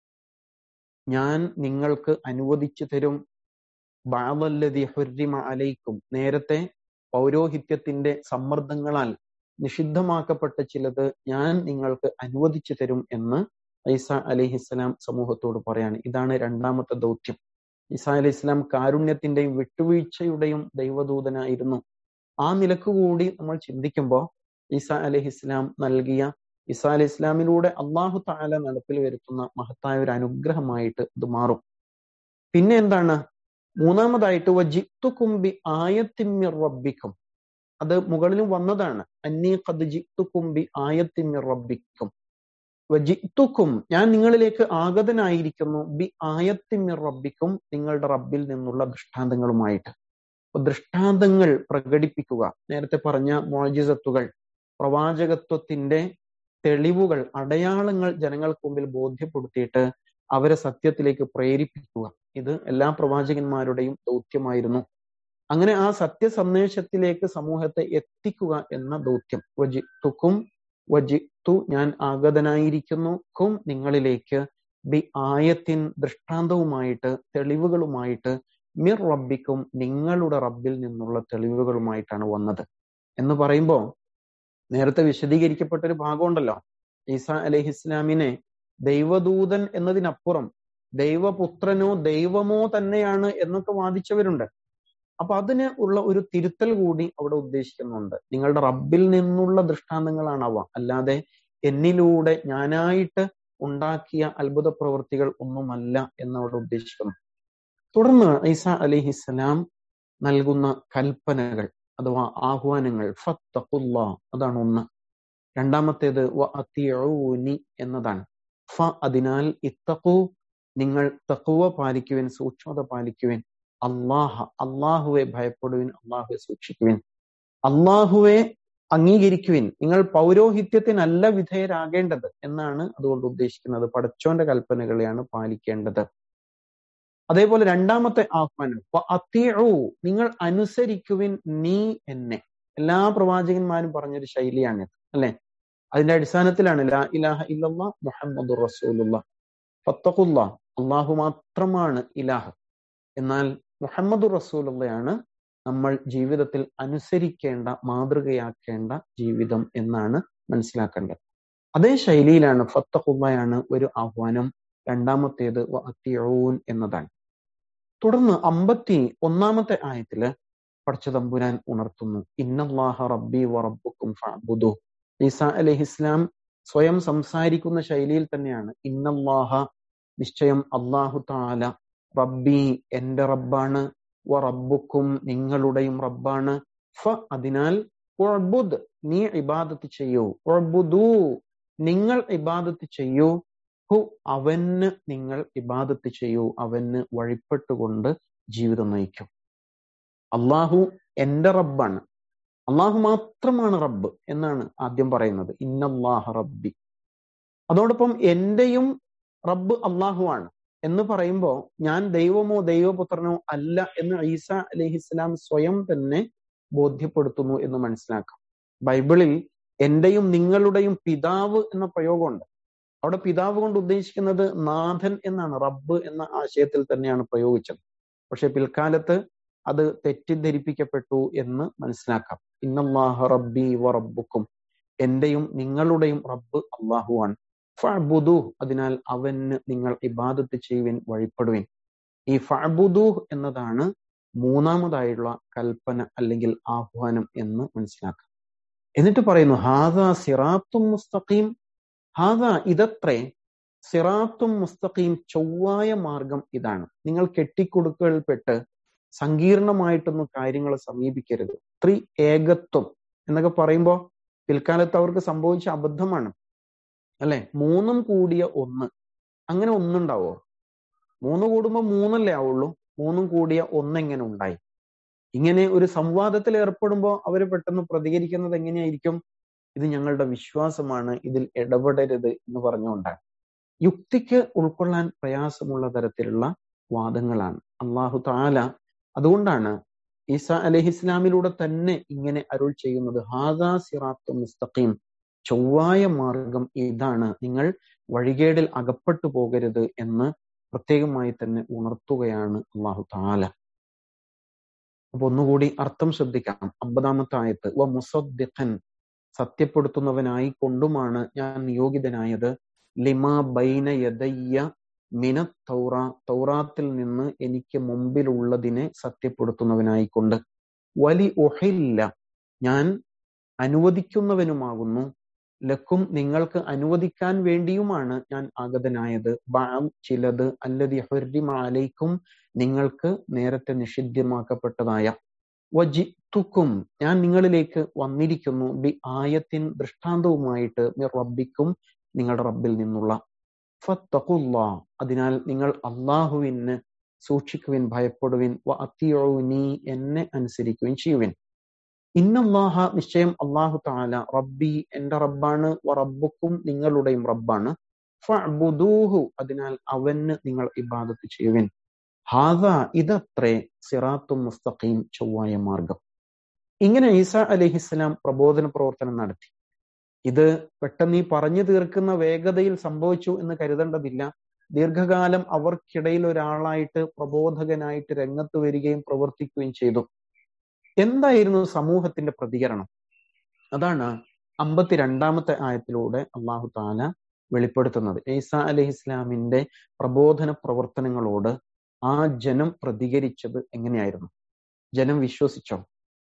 ഞാൻ നിങ്ങൾക്ക് അനുവദിച്ചു തരും ബാവല്ലതി ഹുരിമ അലൈക്കും നേരത്തെ പൗരോഹിത്യത്തിന്റെ സമ്മർദ്ദങ്ങളാൽ നിഷിദ്ധമാക്കപ്പെട്ട ചിലത് ഞാൻ നിങ്ങൾക്ക് അനുവദിച്ചു തരും എന്ന് ഈസ അലിഹിസ്സലാം സമൂഹത്തോട് പറയാണ് ഇതാണ് രണ്ടാമത്തെ ദൗത്യം ഈസ അലി ഇസ്ലാം കാരുണ്യത്തിന്റെയും വിട്ടുവീഴ്ചയുടെയും ദൈവദൂതനായിരുന്നു ആ നിലക്ക് കൂടി നമ്മൾ ചിന്തിക്കുമ്പോൾ ഈസ അലഹി ഇസ്ലാം നൽകിയ ഈസ അലി ഇസ്ലാമിലൂടെ അള്ളാഹു താല നടപ്പിൽ വരുത്തുന്ന മഹത്തായ ഒരു അനുഗ്രഹമായിട്ട് ഇത് മാറും പിന്നെ എന്താണ് മൂന്നാമതായിട്ട് വജിത്തുകുംബി ആയത്തിമ്മിർ റബ്ബിക്കും അത് മുകളിലും വന്നതാണ് അന്നീ കത് ജിത്തുകുംബി ആയത്തിമ്മിർ റബ്ബിക്കും വജിത്തുക്കും ഞാൻ നിങ്ങളിലേക്ക് ആഗതനായിരിക്കുന്നു ബി ആയത്തിമ്മിർ റബ്ബിക്കും നിങ്ങളുടെ റബ്ബിൽ നിന്നുള്ള ദൃഷ്ടാന്തങ്ങളുമായിട്ട് ദൃഷ്ടാന്തങ്ങൾ പ്രകടിപ്പിക്കുക നേരത്തെ പറഞ്ഞ മോജിസത്തുകൾ പ്രവാചകത്വത്തിന്റെ തെളിവുകൾ അടയാളങ്ങൾ ജനങ്ങൾക്ക് മുമ്പിൽ ബോധ്യപ്പെടുത്തിയിട്ട് അവരെ സത്യത്തിലേക്ക് പ്രേരിപ്പിക്കുക ഇത് എല്ലാ പ്രവാചകന്മാരുടെയും ദൗത്യമായിരുന്നു അങ്ങനെ ആ സത്യസന്ദേശത്തിലേക്ക് സമൂഹത്തെ എത്തിക്കുക എന്ന ദൗത്യം വജിത്തുക്കും വജിത്തു ഞാൻ ആഗതനായിരിക്കുന്നു ക്കും നിങ്ങളിലേക്ക് ബി ആയത്തിൻ ദൃഷ്ടാന്തവുമായിട്ട് തെളിവുകളുമായിട്ട് മിർ റബ്ബിക്കും നിങ്ങളുടെ റബ്ബിൽ നിന്നുള്ള തെളിവുകളുമായിട്ടാണ് വന്നത് എന്ന് പറയുമ്പോൾ നേരത്തെ വിശദീകരിക്കപ്പെട്ട ഒരു ഭാഗമുണ്ടല്ലോ ഈസ അലഹി ഇസ്ലാമിനെ ദൈവദൂതൻ എന്നതിനപ്പുറം ദൈവപുത്രനോ ദൈവമോ തന്നെയാണ് എന്നൊക്കെ വാദിച്ചവരുണ്ട് അപ്പൊ അതിന് ഉള്ള ഒരു തിരുത്തൽ കൂടി അവിടെ ഉദ്ദേശിക്കുന്നുണ്ട് നിങ്ങളുടെ റബ്ബിൽ നിന്നുള്ള ദൃഷ്ടാന്തങ്ങളാണ് അവ അല്ലാതെ എന്നിലൂടെ ഞാനായിട്ട് ഉണ്ടാക്കിയ അത്ഭുത പ്രവൃത്തികൾ ഒന്നുമല്ല എന്നവിടെ ഉദ്ദേശിക്കുന്നു തുടർന്ന് ഈസ അലിഹിസ്സലാം നൽകുന്ന കൽപ്പനകൾ അഥവാ ആഹ്വാനങ്ങൾ ഫത്തഖുല്ല അതാണ് ഒന്ന് രണ്ടാമത്തേത് വ അത്തിയൂനി എന്നതാണ് ഫ അതിനാൽ ഇത്തഖു നിങ്ങൾ തക്കുവ പാലിക്കുവിൻ സൂക്ഷ്മത പാലിക്കുവിൻ അള്ളാഹ അള്ളാഹുവെ ഭയപ്പെടുവിൻ അള്ളാഹുവെ സൂക്ഷിക്കുവിൻ അള്ളാഹുവെ അംഗീകരിക്കുവിൻ നിങ്ങൾ പൗരോഹിത്യത്തിനല്ല വിധേയരാകേണ്ടത് എന്നാണ് അതുകൊണ്ട് ഉദ്ദേശിക്കുന്നത് പടച്ചോന്റെ കൽപ്പനകളെയാണ് പാലിക്കേണ്ടത് അതേപോലെ രണ്ടാമത്തെ ആഹ്വാനം അത്തിയു നിങ്ങൾ അനുസരിക്കുവിൻ നീ എന്നെ എല്ലാ പ്രവാചകന്മാരും പറഞ്ഞൊരു ശൈലിയാണിത് അല്ലെ അതിന്റെ അടിസ്ഥാനത്തിലാണ് ലാ ഇലാഹ ഇല്ലല്ലാ മുഹമ്മദ് റസൂലുള്ള ഫത്തഖുല്ല അള്ളാഹു മാത്രമാണ് ഇലാഹ് എന്നാൽ മുഹമ്മദ് റസൂലുള്ളയാണ് നമ്മൾ ജീവിതത്തിൽ അനുസരിക്കേണ്ട മാതൃകയാക്കേണ്ട ജീവിതം എന്നാണ് മനസ്സിലാക്കേണ്ടത് അതേ ശൈലിയിലാണ് ഫത്തഖുള്ളയാണ് ഒരു ആഹ്വാനം രണ്ടാമത്തേത് അത്തിയൂൻ എന്നതാണ് തുടർന്ന് അമ്പത്തി ഒന്നാമത്തെ ആയത്തില് പടച്ചതമ്പുരാൻ ഉണർത്തുന്നു ഇന്നല്ലാഹ റബ്ബി വ റബ്ബുക്കും ഫഅബുദു ഈസ അലഹിസ്ലാം സ്വയം സംസാരിക്കുന്ന ശൈലിയിൽ തന്നെയാണ് ഇന്നല്ലാഹ നിശ്ചയം അള്ളാഹു താല റബ്ബി എന്റെ റബ്ബാണ് വ റബ്ബുക്കും നിങ്ങളുടെയും റബ്ബാണ് ഫ അതിനാൽ ഉഅ്ബുദ് നീ ഇബാദത്ത് ചെയ്യൂ ഉഅ്ബുദൂ നിങ്ങൾ ഇബാദത്ത് ചെയ്യൂ ഹു അവന് നിങ്ങൾ ഇബാദത്ത് ചെയ്യൂ അവന് വഴിപ്പെട്ടുകൊണ്ട് ജീവിതം നയിക്കും അള്ളാഹു എന്റെ റബ്ബാണ് അള്ളാഹു മാത്രമാണ് റബ്ബ് എന്നാണ് ആദ്യം പറയുന്നത് ഇന്നല്ലാഹ റബ്ബി അതോടൊപ്പം എന്റെയും റബ്ബ് അള്ളാഹു ആണ് എന്ന് പറയുമ്പോൾ ഞാൻ ദൈവമോ ദൈവപുത്രനോ അല്ല എന്ന് ഈസ അലഹിസ്ലാം സ്വയം തന്നെ ബോധ്യപ്പെടുത്തുന്നു എന്ന് മനസ്സിലാക്കാം ബൈബിളിൽ എന്റെയും നിങ്ങളുടെയും പിതാവ് എന്ന പ്രയോഗമുണ്ട് അവിടെ പിതാവ് കൊണ്ട് ഉദ്ദേശിക്കുന്നത് നാഥൻ എന്നാണ് റബ്ബ് എന്ന ആശയത്തിൽ തന്നെയാണ് പ്രയോഗിച്ചത് പക്ഷെ പിൽക്കാലത്ത് അത് തെറ്റിദ്ധരിപ്പിക്കപ്പെട്ടു എന്ന് മനസ്സിലാക്കാം ഇന്നല്ലാഹ റബ്ബി വ റബ്ബുക്കും എന്റെയും നിങ്ങളുടെയും റബ്ബ് അള്ളാഹുവാണ് ഫഅബുദു അതിനാൽ അവന് നിങ്ങൾ ഇബാദത്ത് ചെയ്യുവിൻ വഴിപ്പെടുവിൻ ഈ ഫഅബുദു എന്നതാണ് മൂന്നാമതായുള്ള കൽപ്പന അല്ലെങ്കിൽ ആഹ്വാനം എന്ന് മനസ്സിലാക്കാം എന്നിട്ട് പറയുന്നു ഹാദ സിറാത്തും മുസ്തഖീം ഹാദ ഇതത്രേ സിറാത്തും മുസ്തഖീം ചൊവ്വായ മാർഗം ഇതാണ് നിങ്ങൾ കെട്ടിക്കൊടുക്കൽപ്പെട്ട് സങ്കീർണമായിട്ടൊന്നും കാര്യങ്ങളെ സമീപിക്കരുത് ത്രി ഏകത്വം എന്നൊക്കെ പറയുമ്പോൾ പിൽക്കാലത്ത് അവർക്ക് സംഭവിച്ച അബദ്ധമാണ് അല്ലെ മൂന്നും കൂടിയ ഒന്ന് അങ്ങനെ ഒന്നുണ്ടാവോ മൂന്ന് കൂടുമ്പോൾ മൂന്നല്ലേ ആവുള്ളൂ മൂന്നും കൂടിയ ഒന്നെങ്ങനെ ഉണ്ടായി ഇങ്ങനെ ഒരു സംവാദത്തിൽ ഏർപ്പെടുമ്പോൾ അവർ പെട്ടെന്ന് പ്രതികരിക്കുന്നത് എങ്ങനെയായിരിക്കും ഇത് ഞങ്ങളുടെ വിശ്വാസമാണ് ഇതിൽ ഇടപെടരുത് എന്ന് പറഞ്ഞുകൊണ്ടാണ് യുക്തിക്ക് ഉൾക്കൊള്ളാൻ പ്രയാസമുള്ള തരത്തിലുള്ള വാദങ്ങളാണ് അള്ളാഹു താല അതുകൊണ്ടാണ് ഈസ അലഹി ഇസ്ലാമിലൂടെ തന്നെ ഇങ്ങനെ അരുൾ ചെയ്യുന്നത് ഹാദാ സിറാത്തു മുസ്തഖീം ചൊവ്വായ മാർഗം ഇതാണ് നിങ്ങൾ വഴികേടിൽ അകപ്പെട്ടു പോകരുത് എന്ന് പ്രത്യേകമായി തന്നെ ഉണർത്തുകയാണ് അള്ളാഹു താല അപ്പൊ ഒന്നുകൂടി അർത്ഥം ശ്രദ്ധിക്കാം അമ്പതാമത്തെ ആയത്ത് വ മുസദ്ദിഖൻ സത്യപ്പെടുത്തുന്നവനായി കൊണ്ടുമാണ് ഞാൻ നിയോഗിതനായത് ലിമ ബൈന യദയ്യ മിന തൗറ തൗറാത്തിൽ നിന്ന് എനിക്ക് മുമ്പിലുള്ളതിനെ സത്യപ്പെടുത്തുന്നവനായിക്കൊണ്ട് വലി ഒഹില്ല ഞാൻ അനുവദിക്കുന്നവനുമാകുന്നു ലക്കും നിങ്ങൾക്ക് അനുവദിക്കാൻ വേണ്ടിയുമാണ് ഞാൻ ആഗതനായത് ബാം ചിലത് അല്ലതി ഹുർരിമാലയ്ക്കും നിങ്ങൾക്ക് നേരത്തെ നിഷിദ്ധമാക്കപ്പെട്ടതായ വജിത്തുക്കും ഞാൻ നിങ്ങളിലേക്ക് വന്നിരിക്കുന്നു ബി ആയത്തിൻ ദൃഷ്ടാന്തവുമായിട്ട് മിർ റബ്ബിക്കും നിങ്ങളുടെ റബ്ബിൽ നിന്നുള്ള ഫത്തഖുല്ലാ അതിനാൽ നിങ്ങൾ അള്ളാഹുവിന് സൂക്ഷിക്കുവിൻ ഭയപ്പെടുവിൻ വ അത്തിയോനി എന്നെ അനുസരിക്കുവിൻ ചെയ്യുവിൻ ഇന്നല്ലാഹ നിശ്ചയം അള്ളാഹു താല റബ്ബി എന്റെ റബ്ബാണ് വ റബ്ബുക്കും നിങ്ങളുടെയും റബ്ബാണ് ഫഅ്ബുദൂഹു അതിനാൽ അവന് നിങ്ങൾ ഇബാദത്ത് ചെയ്യുവിൻ ഹാദ ഇതത്രേ സിറാത്തും മുസ്തഖീം ചൊവ്വായ മാർഗം ഇങ്ങനെ ഈസ അലഹിസ്സലാം പ്രബോധന പ്രവർത്തനം നടത്തി ഇത് പെട്ടെന്ന് ഈ പറഞ്ഞു തീർക്കുന്ന വേഗതയിൽ സംഭവിച്ചു എന്ന് കരുതേണ്ടതില്ല ദീർഘകാലം അവർക്കിടയിൽ ഒരാളായിട്ട് പ്രബോധകനായിട്ട് രംഗത്ത് വരികയും പ്രവർത്തിക്കുകയും ചെയ്തു എന്തായിരുന്നു സമൂഹത്തിന്റെ പ്രതികരണം അതാണ് അമ്പത്തിരണ്ടാമത്തെ ആയത്തിലൂടെ അള്ളാഹു താല വെളിപ്പെടുത്തുന്നത് ഈസ അലഹി ഇസ്ലാമിന്റെ പ്രബോധന പ്രവർത്തനങ്ങളോട് ആ ജനം പ്രതികരിച്ചത് എങ്ങനെയായിരുന്നു ജനം വിശ്വസിച്ചോ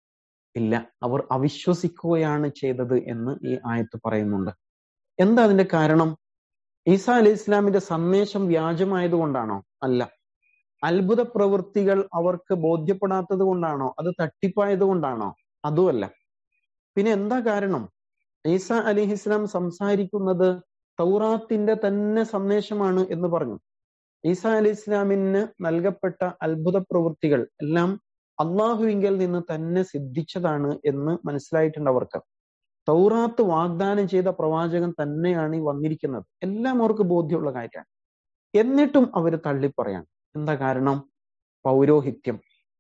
ഇല്ല അവർ അവിശ്വസിക്കുകയാണ് ചെയ്തത് എന്ന് ഈ ആയത്ത് പറയുന്നുണ്ട് എന്താ അതിന്റെ കാരണം ഈസ അലി ഇസ്ലാമിന്റെ സന്ദേശം വ്യാജമായതുകൊണ്ടാണോ അല്ല അത്ഭുത പ്രവൃത്തികൾ അവർക്ക് ബോധ്യപ്പെടാത്തത് കൊണ്ടാണോ അത് തട്ടിപ്പായത് കൊണ്ടാണോ അതുമല്ല പിന്നെ എന്താ കാരണം ഈസ അലിഹി ഇസ്ലാം സംസാരിക്കുന്നത് തൗറാത്തിന്റെ തന്നെ സന്ദേശമാണ് എന്ന് പറഞ്ഞു ഈസ അലി ഇസ്ലാമിന് നൽകപ്പെട്ട അത്ഭുത പ്രവൃത്തികൾ എല്ലാം അള്ളാഹുവിങ്കിൽ നിന്ന് തന്നെ സിദ്ധിച്ചതാണ് എന്ന് മനസ്സിലായിട്ടുണ്ട് അവർക്ക് തൗറാത്ത് വാഗ്ദാനം ചെയ്ത പ്രവാചകൻ തന്നെയാണ് ഈ വന്നിരിക്കുന്നത് എല്ലാം അവർക്ക് ബോധ്യമുള്ള കാര്യമാണ് എന്നിട്ടും അവർ തള്ളിപ്പറയാണ് എന്താ കാരണം പൗരോഹിത്യം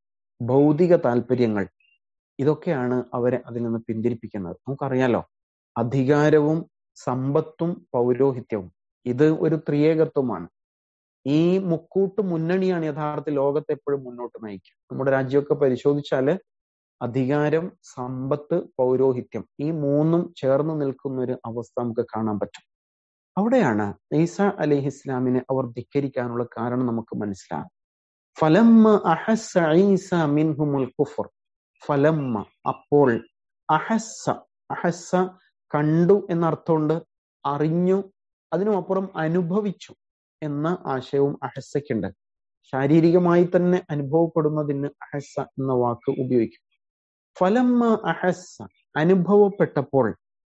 ഭൗതിക താല്പര്യങ്ങൾ ഇതൊക്കെയാണ് അവരെ അതിൽ നിന്ന് പിന്തിരിപ്പിക്കുന്നത് നമുക്കറിയാലോ അധികാരവും സമ്പത്തും പൗരോഹിത്യവും ഇത് ഒരു ത്രിയേകത്വമാണ് ഈ മുക്കൂട്ട് മുന്നണിയാണ് യഥാർത്ഥ ലോകത്തെ എപ്പോഴും മുന്നോട്ട് നയിക്കുക നമ്മുടെ രാജ്യമൊക്കെ പരിശോധിച്ചാല് അധികാരം സമ്പത്ത് പൗരോഹിത്യം ഈ മൂന്നും ചേർന്ന് നിൽക്കുന്ന ഒരു അവസ്ഥ നമുക്ക് കാണാൻ പറ്റും അവിടെയാണ് ഈസ അലൈഹി ഇസ്ലാമിനെ അവർ ധിക്കരിക്കാനുള്ള കാരണം നമുക്ക് മനസ്സിലാകും ഫലമ്മ അഹസ ഈസ മിൻഹുമുൽ കുഫർ ഫലമ്മ അപ്പോൾ അഹസ അഹസ കണ്ടു എന്നർത്ഥമുണ്ട് അറിഞ്ഞു അതിനുമപ്പുറം അനുഭവിച്ചു എന്ന ആശയവും അഹസയ്ക്കുണ്ട് ശാരീരികമായി തന്നെ അനുഭവപ്പെടുന്നതിന് അഹസ എന്ന വാക്ക് ഉപയോഗിക്കും ഫലമ്മ അഹസ അനുഭവപ്പെട്ടപ്പോൾ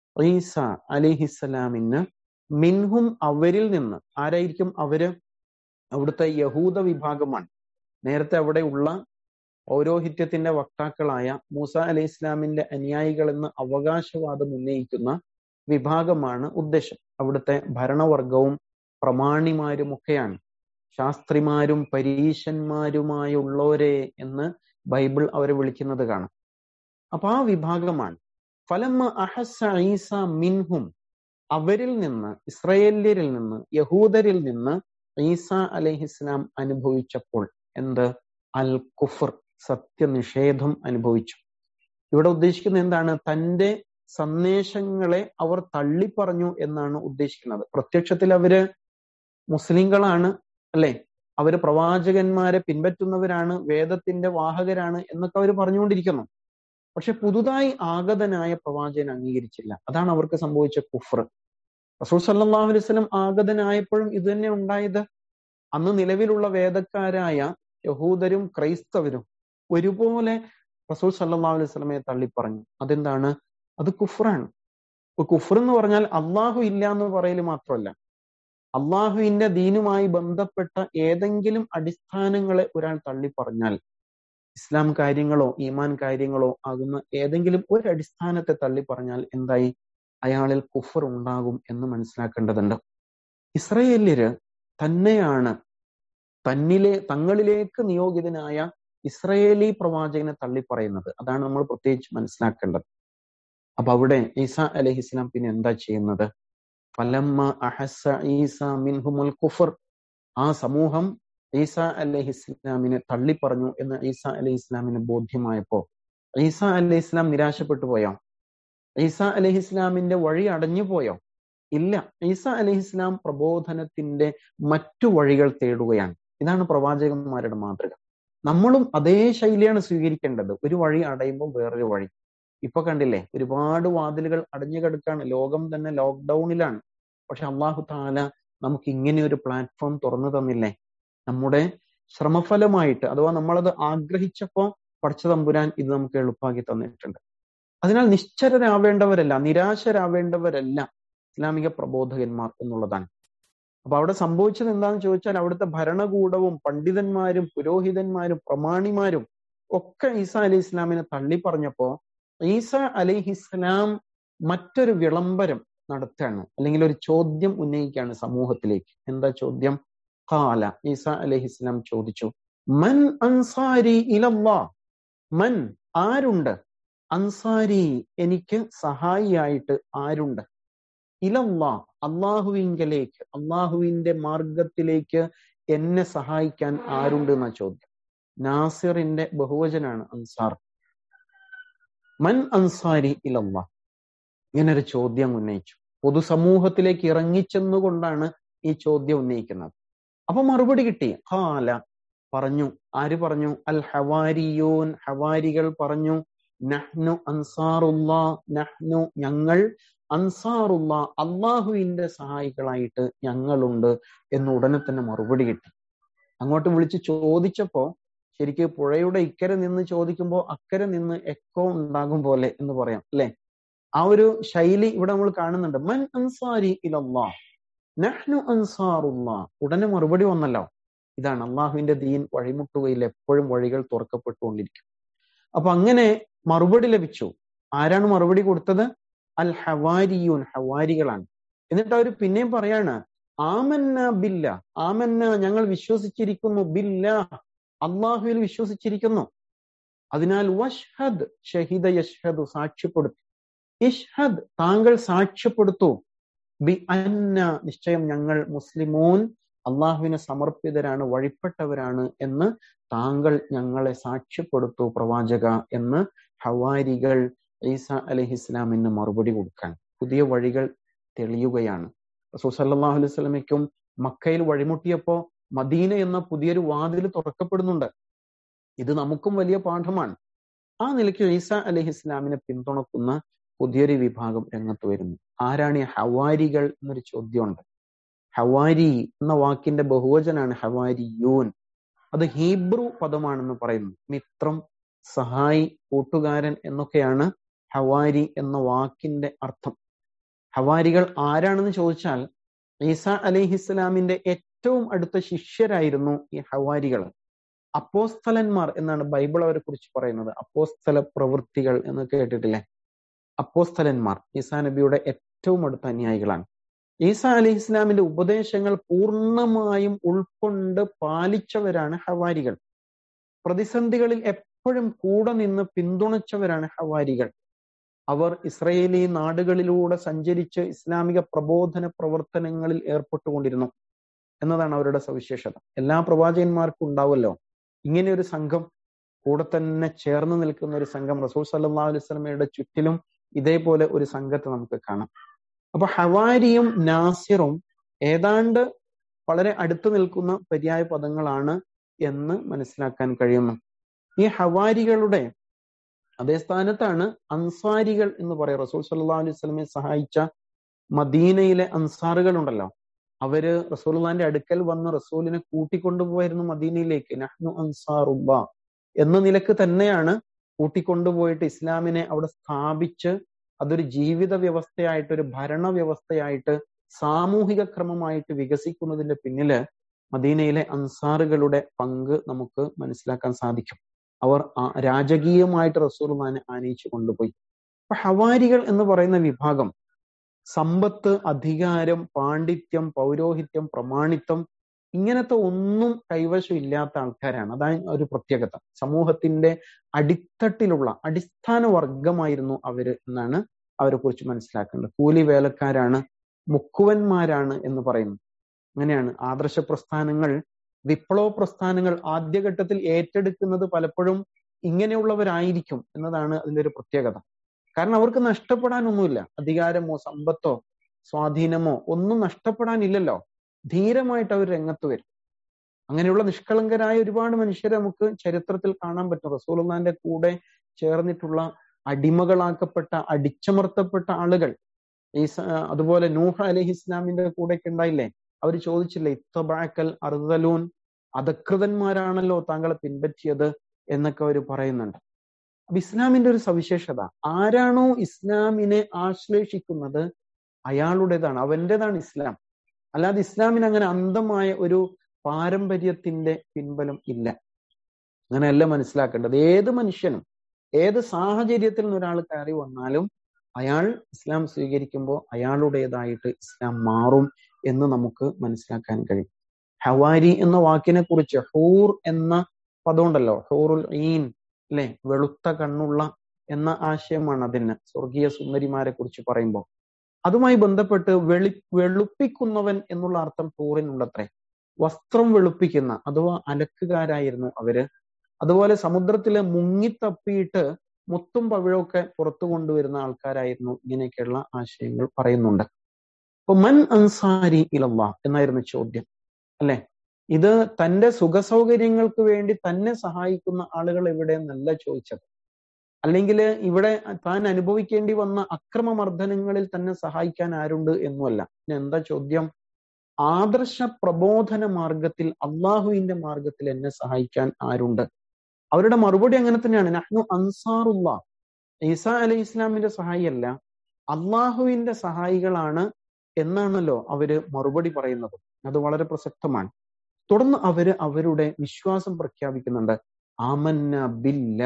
ഈസ അലിഹിസലാമിന് മിൻഹും അവരിൽ നിന്ന് ആരായിരിക്കും അവര് അവിടുത്തെ യഹൂദ വിഭാഗമാണ് നേരത്തെ അവിടെ ഉള്ള പൗരോഹിത്യത്തിന്റെ വക്താക്കളായ മൂസ അലൈഹി ഇസ്ലാമിന്റെ അനുയായികൾ എന്ന് അവകാശവാദം ഉന്നയിക്കുന്ന വിഭാഗമാണ് ഉദ്ദേശം അവിടുത്തെ ഭരണവർഗവും പ്രമാണിമാരുമൊക്കെയാണ് ശാസ്ത്രിമാരും പരീശന്മാരുമായുള്ളവരെ എന്ന് ബൈബിൾ അവരെ വിളിക്കുന്നത് കാണാം അപ്പൊ ആ വിഭാഗമാണ് ഫലമ്മ അഹസ ഈസ മിൻഹും അവരിൽ നിന്ന് ഇസ്രയേല്യരിൽ നിന്ന് യഹൂദരിൽ നിന്ന് ഈസ അലഹിസ്ലാം അനുഭവിച്ചപ്പോൾ എന്ത് അൽ കുഫർ സത്യനിഷേധം അനുഭവിച്ചു ഇവിടെ ഉദ്ദേശിക്കുന്നത് എന്താണ് തന്റെ സന്ദേശങ്ങളെ അവർ തള്ളിപ്പറഞ്ഞു എന്നാണ് ഉദ്ദേശിക്കുന്നത് പ്രത്യക്ഷത്തിൽ അവര് മുസ്ലിങ്ങളാണ് അല്ലെ അവര് പ്രവാചകന്മാരെ പിൻപറ്റുന്നവരാണ് വേദത്തിന്റെ വാഹകരാണ് എന്നൊക്കെ അവർ പറഞ്ഞുകൊണ്ടിരിക്കുന്നു പക്ഷെ പുതുതായി ആഗതനായ പ്രവാചകൻ അംഗീകരിച്ചില്ല അതാണ് അവർക്ക് സംഭവിച്ച കുഫർ റസൂൽ സല്ലാഹു അലൈഹി സ്വലം ആഗതനായപ്പോഴും ഇത് തന്നെ ഉണ്ടായത് അന്ന് നിലവിലുള്ള വേദക്കാരായ യഹൂദരും ക്രൈസ്തവരും ഒരുപോലെ റസൂൽ സല്ലാ അലൈഹി സ്വലമയെ തള്ളിപ്പറഞ്ഞു അതെന്താണ് അത് കുഫറാണ് ഇപ്പൊ കുഫർ എന്ന് പറഞ്ഞാൽ അള്ളാഹു ഇല്ല എന്ന് പറയൽ മാത്രമല്ല അള്ളാഹുവിന്റെ ദീനുമായി ബന്ധപ്പെട്ട ഏതെങ്കിലും അടിസ്ഥാനങ്ങളെ ഒരാൾ തള്ളി പറഞ്ഞാൽ ഇസ്ലാം കാര്യങ്ങളോ ഈമാൻ കാര്യങ്ങളോ ആകുന്ന ഏതെങ്കിലും ഒരു അടിസ്ഥാനത്തെ തള്ളി പറഞ്ഞാൽ എന്തായി അയാളിൽ കുഫർ ഉണ്ടാകും എന്ന് മനസ്സിലാക്കേണ്ടതുണ്ട് ഇസ്രയേല്യര് തന്നെയാണ് തന്നിലെ തങ്ങളിലേക്ക് നിയോഗിതനായ ഇസ്രയേലി പ്രവാചകനെ തള്ളി പറയുന്നത് അതാണ് നമ്മൾ പ്രത്യേകിച്ച് മനസ്സിലാക്കേണ്ടത് അപ്പൊ അവിടെ ഈസ അലഹി ഇസ്ലാം പിന്നെ എന്താ ചെയ്യുന്നത് ഫലമ്മ അഹസ ഈസ മിൻഹുമുൽ കുഫർ ആ സമൂഹം ഈസ അലഹി ഇസ്ലാമിനെ തള്ളി പറഞ്ഞു എന്ന് ഈസ അലഹി ഇസ്ലാമിന് ബോധ്യമായപ്പോ ഈസ അലഹി ഇസ്ലാം നിരാശപ്പെട്ടു പോയോ ഈസ അലഹി ഇസ്ലാമിന്റെ വഴി അടഞ്ഞു പോയോ ഇല്ല ഈസ അലഹി ഇസ്ലാം പ്രബോധനത്തിന്റെ മറ്റു വഴികൾ തേടുകയാണ് ഇതാണ് പ്രവാചകന്മാരുടെ മാതൃക നമ്മളും അതേ ശൈലിയാണ് സ്വീകരിക്കേണ്ടത് ഒരു വഴി അടയുമ്പോൾ വേറൊരു വഴി ഇപ്പൊ കണ്ടില്ലേ ഒരുപാട് വാതിലുകൾ അടഞ്ഞു കിടക്കാണ് ലോകം തന്നെ ലോക്ക്ഡൌണിലാണ് പക്ഷെ അള്ളാഹു താല നമുക്ക് ഇങ്ങനെ ഒരു പ്ലാറ്റ്ഫോം തുറന്നു തന്നില്ലേ നമ്മുടെ ശ്രമഫലമായിട്ട് അഥവാ നമ്മളത് ആഗ്രഹിച്ചപ്പോ പഠിച്ച തമ്പുരാൻ ഇത് നമുക്ക് എളുപ്പമാക്കി തന്നിട്ടുണ്ട് അതിനാൽ നിശ്ചരരാവേണ്ടവരല്ല നിരാശരാവേണ്ടവരല്ല ഇസ്ലാമിക പ്രബോധകന്മാർ എന്നുള്ളതാണ് അപ്പൊ അവിടെ സംഭവിച്ചത് എന്താണെന്ന് ചോദിച്ചാൽ അവിടുത്തെ ഭരണകൂടവും പണ്ഡിതന്മാരും പുരോഹിതന്മാരും പ്രമാണിമാരും ഒക്കെ ഈസ അലി ഇസ്ലാമിനെ തള്ളി പറഞ്ഞപ്പോ ഈസ അലിഹിസ്ലാം മറ്റൊരു വിളംബരം നടത്തുകയാണ് അല്ലെങ്കിൽ ഒരു ചോദ്യം ഉന്നയിക്കുകയാണ് സമൂഹത്തിലേക്ക് എന്താ ചോദ്യം കാല ഈസ അലഹിസ്ലാം ചോദിച്ചു മൻ അൻസാരി ഇലല്ലാ മൻ ആരുണ്ട് അൻസാരി എനിക്ക് സഹായിയായിട്ട് ആരുണ്ട് ഇലല്ലാ അള്ളാഹുവിങ്കലേക്ക് അള്ളാഹുവിന്റെ മാർഗത്തിലേക്ക് എന്നെ സഹായിക്കാൻ ആരുണ്ട് എന്ന ചോദ്യം നാസിറിന്റെ ബഹുവചനാണ് അൻസാർ മൻ അൻസാരി ഇലല്ലാ ഇങ്ങനൊരു ചോദ്യം ഉന്നയിച്ചു പൊതുസമൂഹത്തിലേക്ക് ഇറങ്ങിച്ചെന്നുകൊണ്ടാണ് ഈ ചോദ്യം ഉന്നയിക്കുന്നത് അപ്പൊ മറുപടി കിട്ടി ഹാല പറഞ്ഞു ആര് പറഞ്ഞു അൽ ഹവാരിയോൻ ഹവാരികൾ പറഞ്ഞു നഹ്നു അൻസാറുള്ള നഹ്നു ഞങ്ങൾ അൻസാറുള്ള അള്ളാഹുവിന്റെ സഹായികളായിട്ട് ഞങ്ങളുണ്ട് എന്ന് ഉടനെ തന്നെ മറുപടി കിട്ടി അങ്ങോട്ട് വിളിച്ച് ചോദിച്ചപ്പോ ശരിക്ക് പുഴയുടെ ഇക്കരെ നിന്ന് ചോദിക്കുമ്പോൾ അക്കരെ നിന്ന് എക്കോ ഉണ്ടാകും പോലെ എന്ന് പറയാം അല്ലെ ആ ഒരു ശൈലി ഇവിടെ നമ്മൾ കാണുന്നുണ്ട് മൻ അൻസാരി ഇലല്ലാ നഹ്നു അൻസാറുള്ള ഉടനെ മറുപടി വന്നല്ലോ ഇതാണ് അള്ളാഹുവിന്റെ ദീൻ വഴിമുട്ടുകയിൽ എപ്പോഴും വഴികൾ തുറക്കപ്പെട്ടുകൊണ്ടിരിക്കും അപ്പൊ അങ്ങനെ മറുപടി ലഭിച്ചു ആരാണ് മറുപടി കൊടുത്തത് അൽ ഹവാരിയൂൻ ഹവാരികളാണ് എന്നിട്ട് അവർ പിന്നെയും പറയാണ് ആമന്ന ബില്ല ആമന്ന ഞങ്ങൾ വിശ്വസിച്ചിരിക്കുന്നു ബില്ല അള്ളാഹുവിൽ വിശ്വസിച്ചിരിക്കുന്നു അതിനാൽ വഷ്ഹദ് ഷഹിദ യഷ്ഹദ് സാക്ഷ്യപ്പെടുത്തി ഇഷ്ഹദ് താങ്കൾ സാക്ഷ്യപ്പെടുത്തു ബി അന്ന നിശ്ചയം ഞങ്ങൾ മുസ്ലിമൂൻ അള്ളാഹുവിനെ സമർപ്പിതരാണ് വഴിപ്പെട്ടവരാണ് എന്ന് താങ്കൾ ഞങ്ങളെ സാക്ഷ്യപ്പെടുത്തു പ്രവാചക എന്ന് ഹവാരികൾ ഈസ അലഹി ഇസ്ലാമിന് മറുപടി കൊടുക്കാൻ പുതിയ വഴികൾ തെളിയുകയാണ് റസൂൽ സല്ലാഹു അലൈഹി സ്വലമയ്ക്കും മക്കയിൽ വഴിമുട്ടിയപ്പോ മദീന എന്ന പുതിയൊരു വാതിൽ തുറക്കപ്പെടുന്നുണ്ട് ഇത് നമുക്കും വലിയ പാഠമാണ് ആ നിലയ്ക്ക് ഈസ അലഹി ഇസ്ലാമിനെ പിന്തുണക്കുന്ന പുതിയൊരു വിഭാഗം രംഗത്ത് വരുന്നു ആരാണ് ഈ ഹവാരികൾ എന്നൊരു ചോദ്യമുണ്ട് ഹവാരി എന്ന വാക്കിന്റെ ബഹുവചനാണ് ഹവാരിയൂൻ അത് ഹീബ്രു പദമാണെന്ന് പറയുന്നു മിത്രം സഹായി കൂട്ടുകാരൻ എന്നൊക്കെയാണ് ഹവാരി എന്ന വാക്കിന്റെ അർത്ഥം ഹവാരികൾ ആരാണെന്ന് ചോദിച്ചാൽ ഈസ അലിഹിസ്ലാമിന്റെ ഏറ്റവും അടുത്ത ശിഷ്യരായിരുന്നു ഈ ഹവാരികൾ അപ്പോസ്തലന്മാർ എന്നാണ് ബൈബിൾ അവരെ കുറിച്ച് പറയുന്നത് അപ്പോസ്തല പ്രവൃത്തികൾ എന്ന് കേട്ടിട്ടില്ലേ അപ്പോസ്തലന്മാർ ഈസാ നബിയുടെ ഏറ്റവും അടുത്ത അനുയായികളാണ് ഈസ അലി ഇസ്ലാമിന്റെ ഉപദേശങ്ങൾ പൂർണ്ണമായും ഉൾക്കൊണ്ട് പാലിച്ചവരാണ് ഹവാരികൾ പ്രതിസന്ധികളിൽ എപ്പോഴും കൂടെ നിന്ന് പിന്തുണച്ചവരാണ് ഹവാരികൾ അവർ ഇസ്രയേലി നാടുകളിലൂടെ സഞ്ചരിച്ച് ഇസ്ലാമിക പ്രബോധന പ്രവർത്തനങ്ങളിൽ ഏർപ്പെട്ടുകൊണ്ടിരുന്നു എന്നതാണ് അവരുടെ സവിശേഷത എല്ലാ പ്രവാചകന്മാർക്കും ഉണ്ടാവുമല്ലോ ഇങ്ങനെ ഒരു സംഘം കൂടെ തന്നെ ചേർന്ന് നിൽക്കുന്ന ഒരു സംഘം റസൂൽ സല്ലാ അലൈഹി സ്വലമയുടെ ചുറ്റിലും ഇതേപോലെ ഒരു സംഘത്തെ നമുക്ക് കാണാം അപ്പൊ ഹവാരിയും നാസിറും ഏതാണ്ട് വളരെ അടുത്ത് നിൽക്കുന്ന പര്യായ പദങ്ങളാണ് എന്ന് മനസ്സിലാക്കാൻ കഴിയുന്നു ഈ ഹവാരികളുടെ അതേ സ്ഥാനത്താണ് അൻസാരികൾ എന്ന് പറയും റസൂൽ സല്ലാ അലൈഹി സ്വലമെ സഹായിച്ച മദീനയിലെ അൻസാറുകൾ ഉണ്ടല്ലോ അവര് റസൂൽഖാന്റെ അടുക്കൽ വന്ന് റസൂലിനെ കൂട്ടിക്കൊണ്ടുപോയിരുന്നു മദീനയിലേക്ക് നഹ്നു അൻസാറുള്ള എന്ന നിലക്ക് തന്നെയാണ് കൂട്ടിക്കൊണ്ടുപോയിട്ട് ഇസ്ലാമിനെ അവിടെ സ്ഥാപിച്ച് അതൊരു ജീവിത വ്യവസ്ഥയായിട്ട് ഒരു ഭരണ വ്യവസ്ഥയായിട്ട് സാമൂഹിക ക്രമമായിട്ട് വികസിക്കുന്നതിന്റെ പിന്നില് മദീനയിലെ അൻസാറുകളുടെ പങ്ക് നമുക്ക് മനസ്സിലാക്കാൻ സാധിക്കും അവർ രാജകീയമായിട്ട് റസൂർമാനെ ആനയിച്ചു കൊണ്ടുപോയി അപ്പൊ ഹവാരികൾ എന്ന് പറയുന്ന വിഭാഗം സമ്പത്ത് അധികാരം പാണ്ഡിത്യം പൗരോഹിത്യം പ്രമാണിത്വം ഇങ്ങനത്തെ ഒന്നും കൈവശം ഇല്ലാത്ത ആൾക്കാരാണ് അതാണ് ഒരു പ്രത്യേകത സമൂഹത്തിന്റെ അടിത്തട്ടിലുള്ള അടിസ്ഥാന വർഗമായിരുന്നു അവര് എന്നാണ് അവരെ കുറിച്ച് മനസ്സിലാക്കേണ്ടത് കൂലി വേലക്കാരാണ് മുക്കുവന്മാരാണ് എന്ന് പറയുന്നു അങ്ങനെയാണ് ആദർശ പ്രസ്ഥാനങ്ങൾ വിപ്ലവ പ്രസ്ഥാനങ്ങൾ ആദ്യഘട്ടത്തിൽ ഏറ്റെടുക്കുന്നത് പലപ്പോഴും ഇങ്ങനെയുള്ളവരായിരിക്കും എന്നതാണ് അതിന്റെ ഒരു പ്രത്യേകത കാരണം അവർക്ക് നഷ്ടപ്പെടാനൊന്നുമില്ല അധികാരമോ സമ്പത്തോ സ്വാധീനമോ ഒന്നും നഷ്ടപ്പെടാനില്ലല്ലോ ധീരമായിട്ട് അവർ രംഗത്ത് വരും അങ്ങനെയുള്ള നിഷ്കളങ്കരായ ഒരുപാട് മനുഷ്യരെ നമുക്ക് ചരിത്രത്തിൽ കാണാൻ പറ്റും റസൂലുള്ളാന്റെ കൂടെ ചേർന്നിട്ടുള്ള അടിമകളാക്കപ്പെട്ട അടിച്ചമർത്തപ്പെട്ട ആളുകൾ ഈ അതുപോലെ നൂഹ അലഹി ഇസ്ലാമിന്റെ കൂടെയൊക്കെ ഉണ്ടായില്ലേ അവർ ചോദിച്ചില്ലേ ഇത്തബാക്കൽ അർദലൂൻ അധകൃതന്മാരാണല്ലോ താങ്കളെ പിൻപറ്റിയത് എന്നൊക്കെ അവർ പറയുന്നുണ്ട് അപ്പൊ ഇസ്ലാമിന്റെ ഒരു സവിശേഷത ആരാണോ ഇസ്ലാമിനെ ആശ്ലേഷിക്കുന്നത് അയാളുടേതാണ് അവന്റേതാണ് ഇസ്ലാം അല്ലാതെ ഇസ്ലാമിന് അങ്ങനെ അന്ധമായ ഒരു പാരമ്പര്യത്തിന്റെ പിൻബലം ഇല്ല അങ്ങനെയല്ല മനസ്സിലാക്കേണ്ടത് ഏത് മനുഷ്യനും ഏത് സാഹചര്യത്തിൽ നിന്ന് ഒരാൾ കയറി വന്നാലും അയാൾ ഇസ്ലാം സ്വീകരിക്കുമ്പോൾ അയാളുടേതായിട്ട് ഇസ്ലാം മാറും എന്ന് നമുക്ക് മനസ്സിലാക്കാൻ കഴിയും ഹവാരി എന്ന വാക്കിനെ കുറിച്ച് ഹൂർ എന്ന പദമുണ്ടല്ലോ ഹൂറുൽ ഈൻ അല്ലെ വെളുത്ത കണ്ണുള്ള എന്ന ആശയമാണ് അതിന് സ്വർഗീയ സുന്ദരിമാരെ കുറിച്ച് പറയുമ്പോൾ അതുമായി ബന്ധപ്പെട്ട് വെളി വെളുപ്പിക്കുന്നവൻ എന്നുള്ള അർത്ഥം ഹൂറിനുണ്ടത്രേ വസ്ത്രം വെളുപ്പിക്കുന്ന അഥവാ അലക്കുകാരായിരുന്നു അവര് അതുപോലെ സമുദ്രത്തിലെ മുങ്ങിത്തപ്പിയിട്ട് മുത്തും പവിഴമൊക്കെ പുറത്തു കൊണ്ടുവരുന്ന ആൾക്കാരായിരുന്നു ഇങ്ങനെയൊക്കെയുള്ള ആശയങ്ങൾ പറയുന്നുണ്ട് അപ്പൊ മൻ അൻസാരി ഇലല്ലാ എന്നായിരുന്നു ചോദ്യം അല്ലെ ഇത് തന്റെ സുഖസൗകര്യങ്ങൾക്ക് വേണ്ടി തന്നെ സഹായിക്കുന്ന ആളുകൾ എവിടെ എന്നല്ല ചോദിച്ചത് അല്ലെങ്കിൽ ഇവിടെ താൻ അനുഭവിക്കേണ്ടി വന്ന അക്രമമർദ്ദനങ്ങളിൽ തന്നെ സഹായിക്കാൻ ആരുണ്ട് എന്നുമല്ല എന്താ ചോദ്യം ആദർശ പ്രബോധന മാർഗത്തിൽ അള്ളാഹുവിന്റെ മാർഗത്തിൽ എന്നെ സഹായിക്കാൻ ആരുണ്ട് അവരുടെ മറുപടി അങ്ങനെ തന്നെയാണ് നഹ്നു അൻസാറുള്ള ഈസാ അലൈഹി ഇസ്ലാമിന്റെ സഹായിയല്ല അള്ളാഹുവിന്റെ സഹായികളാണ് എന്നാണല്ലോ അവര് മറുപടി പറയുന്നത് അത് വളരെ പ്രസക്തമാണ് തുടർന്ന് അവര് അവരുടെ വിശ്വാസം പ്രഖ്യാപിക്കുന്നുണ്ട് ആമന്ന ബില്ല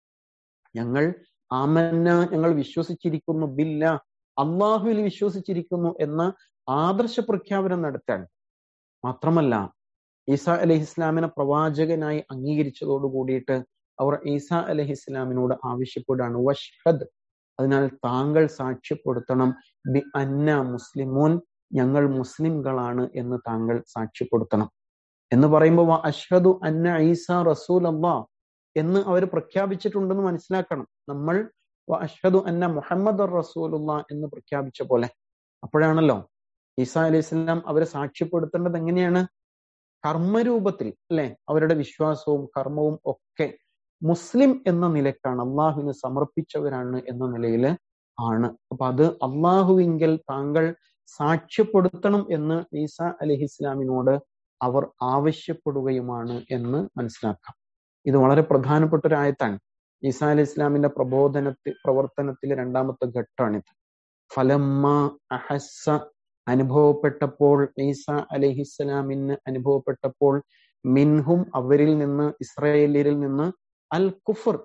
ഞങ്ങൾ ആമന്ന ഞങ്ങൾ വിശ്വസിച്ചിരിക്കുന്നു ബില്ല അള്ളാഹുവിൽ വിശ്വസിച്ചിരിക്കുന്നു എന്ന ആദർശ പ്രഖ്യാപനം നടത്താൻ മാത്രമല്ല ഈസ അലഹി ഇസ്ലാമിനെ പ്രവാചകനായി അംഗീകരിച്ചതോട് കൂടിയിട്ട് അവർ ഈസ അലഹി ഇസ്ലാമിനോട് ആവശ്യപ്പെടുകയാണ് വഷ്ഹദ് അതിനാൽ താങ്കൾ സാക്ഷ്യപ്പെടുത്തണം ബി അന്ന മുസ്ലിമോൻ ഞങ്ങൾ മുസ്ലിംകളാണ് എന്ന് താങ്കൾ സാക്ഷ്യപ്പെടുത്തണം എന്ന് പറയുമ്പോൾ അഷ്ഹദു അന്ന ഈസ റസൂൽ അള്ളാ എന്ന് അവർ പ്രഖ്യാപിച്ചിട്ടുണ്ടെന്ന് മനസ്സിലാക്കണം നമ്മൾ അഷ്ഹദു അന്ന മുഹമ്മദ് റസൂലുള്ള എന്ന് പ്രഖ്യാപിച്ച പോലെ അപ്പോഴാണല്ലോ ഈസാ അലൈഹി സ്വലാം അവരെ സാക്ഷ്യപ്പെടുത്തേണ്ടത് എങ്ങനെയാണ് കർമ്മരൂപത്തിൽ അല്ലെ അവരുടെ വിശ്വാസവും കർമ്മവും ഒക്കെ മുസ്ലിം എന്ന നിലക്കാണ് അള്ളാഹുവിന് സമർപ്പിച്ചവരാണ് എന്ന നിലയിൽ ആണ് അപ്പൊ അത് അള്ളാഹുവിങ്കൽ താങ്കൾ സാക്ഷ്യപ്പെടുത്തണം എന്ന് ഈസ അലഹി ഇസ്ലാമിനോട് അവർ ആവശ്യപ്പെടുകയുമാണ് എന്ന് മനസ്സിലാക്കാം ഇത് വളരെ പ്രധാനപ്പെട്ട ഒരു ആയത്താണ് ഈസാ അലി ഇസ്ലാമിന്റെ പ്രബോധനത്തിൽ പ്രവർത്തനത്തിലെ രണ്ടാമത്തെ ഘട്ടമാണിത് ഫലമ്മ അഹസ അനുഭവപ്പെട്ടപ്പോൾ ഈസ അലഹിസ്സലാമിന് അനുഭവപ്പെട്ടപ്പോൾ മിൻഹും അവരിൽ നിന്ന് ഇസ്രായേലിയരിൽ നിന്ന് അൽ കുഫർ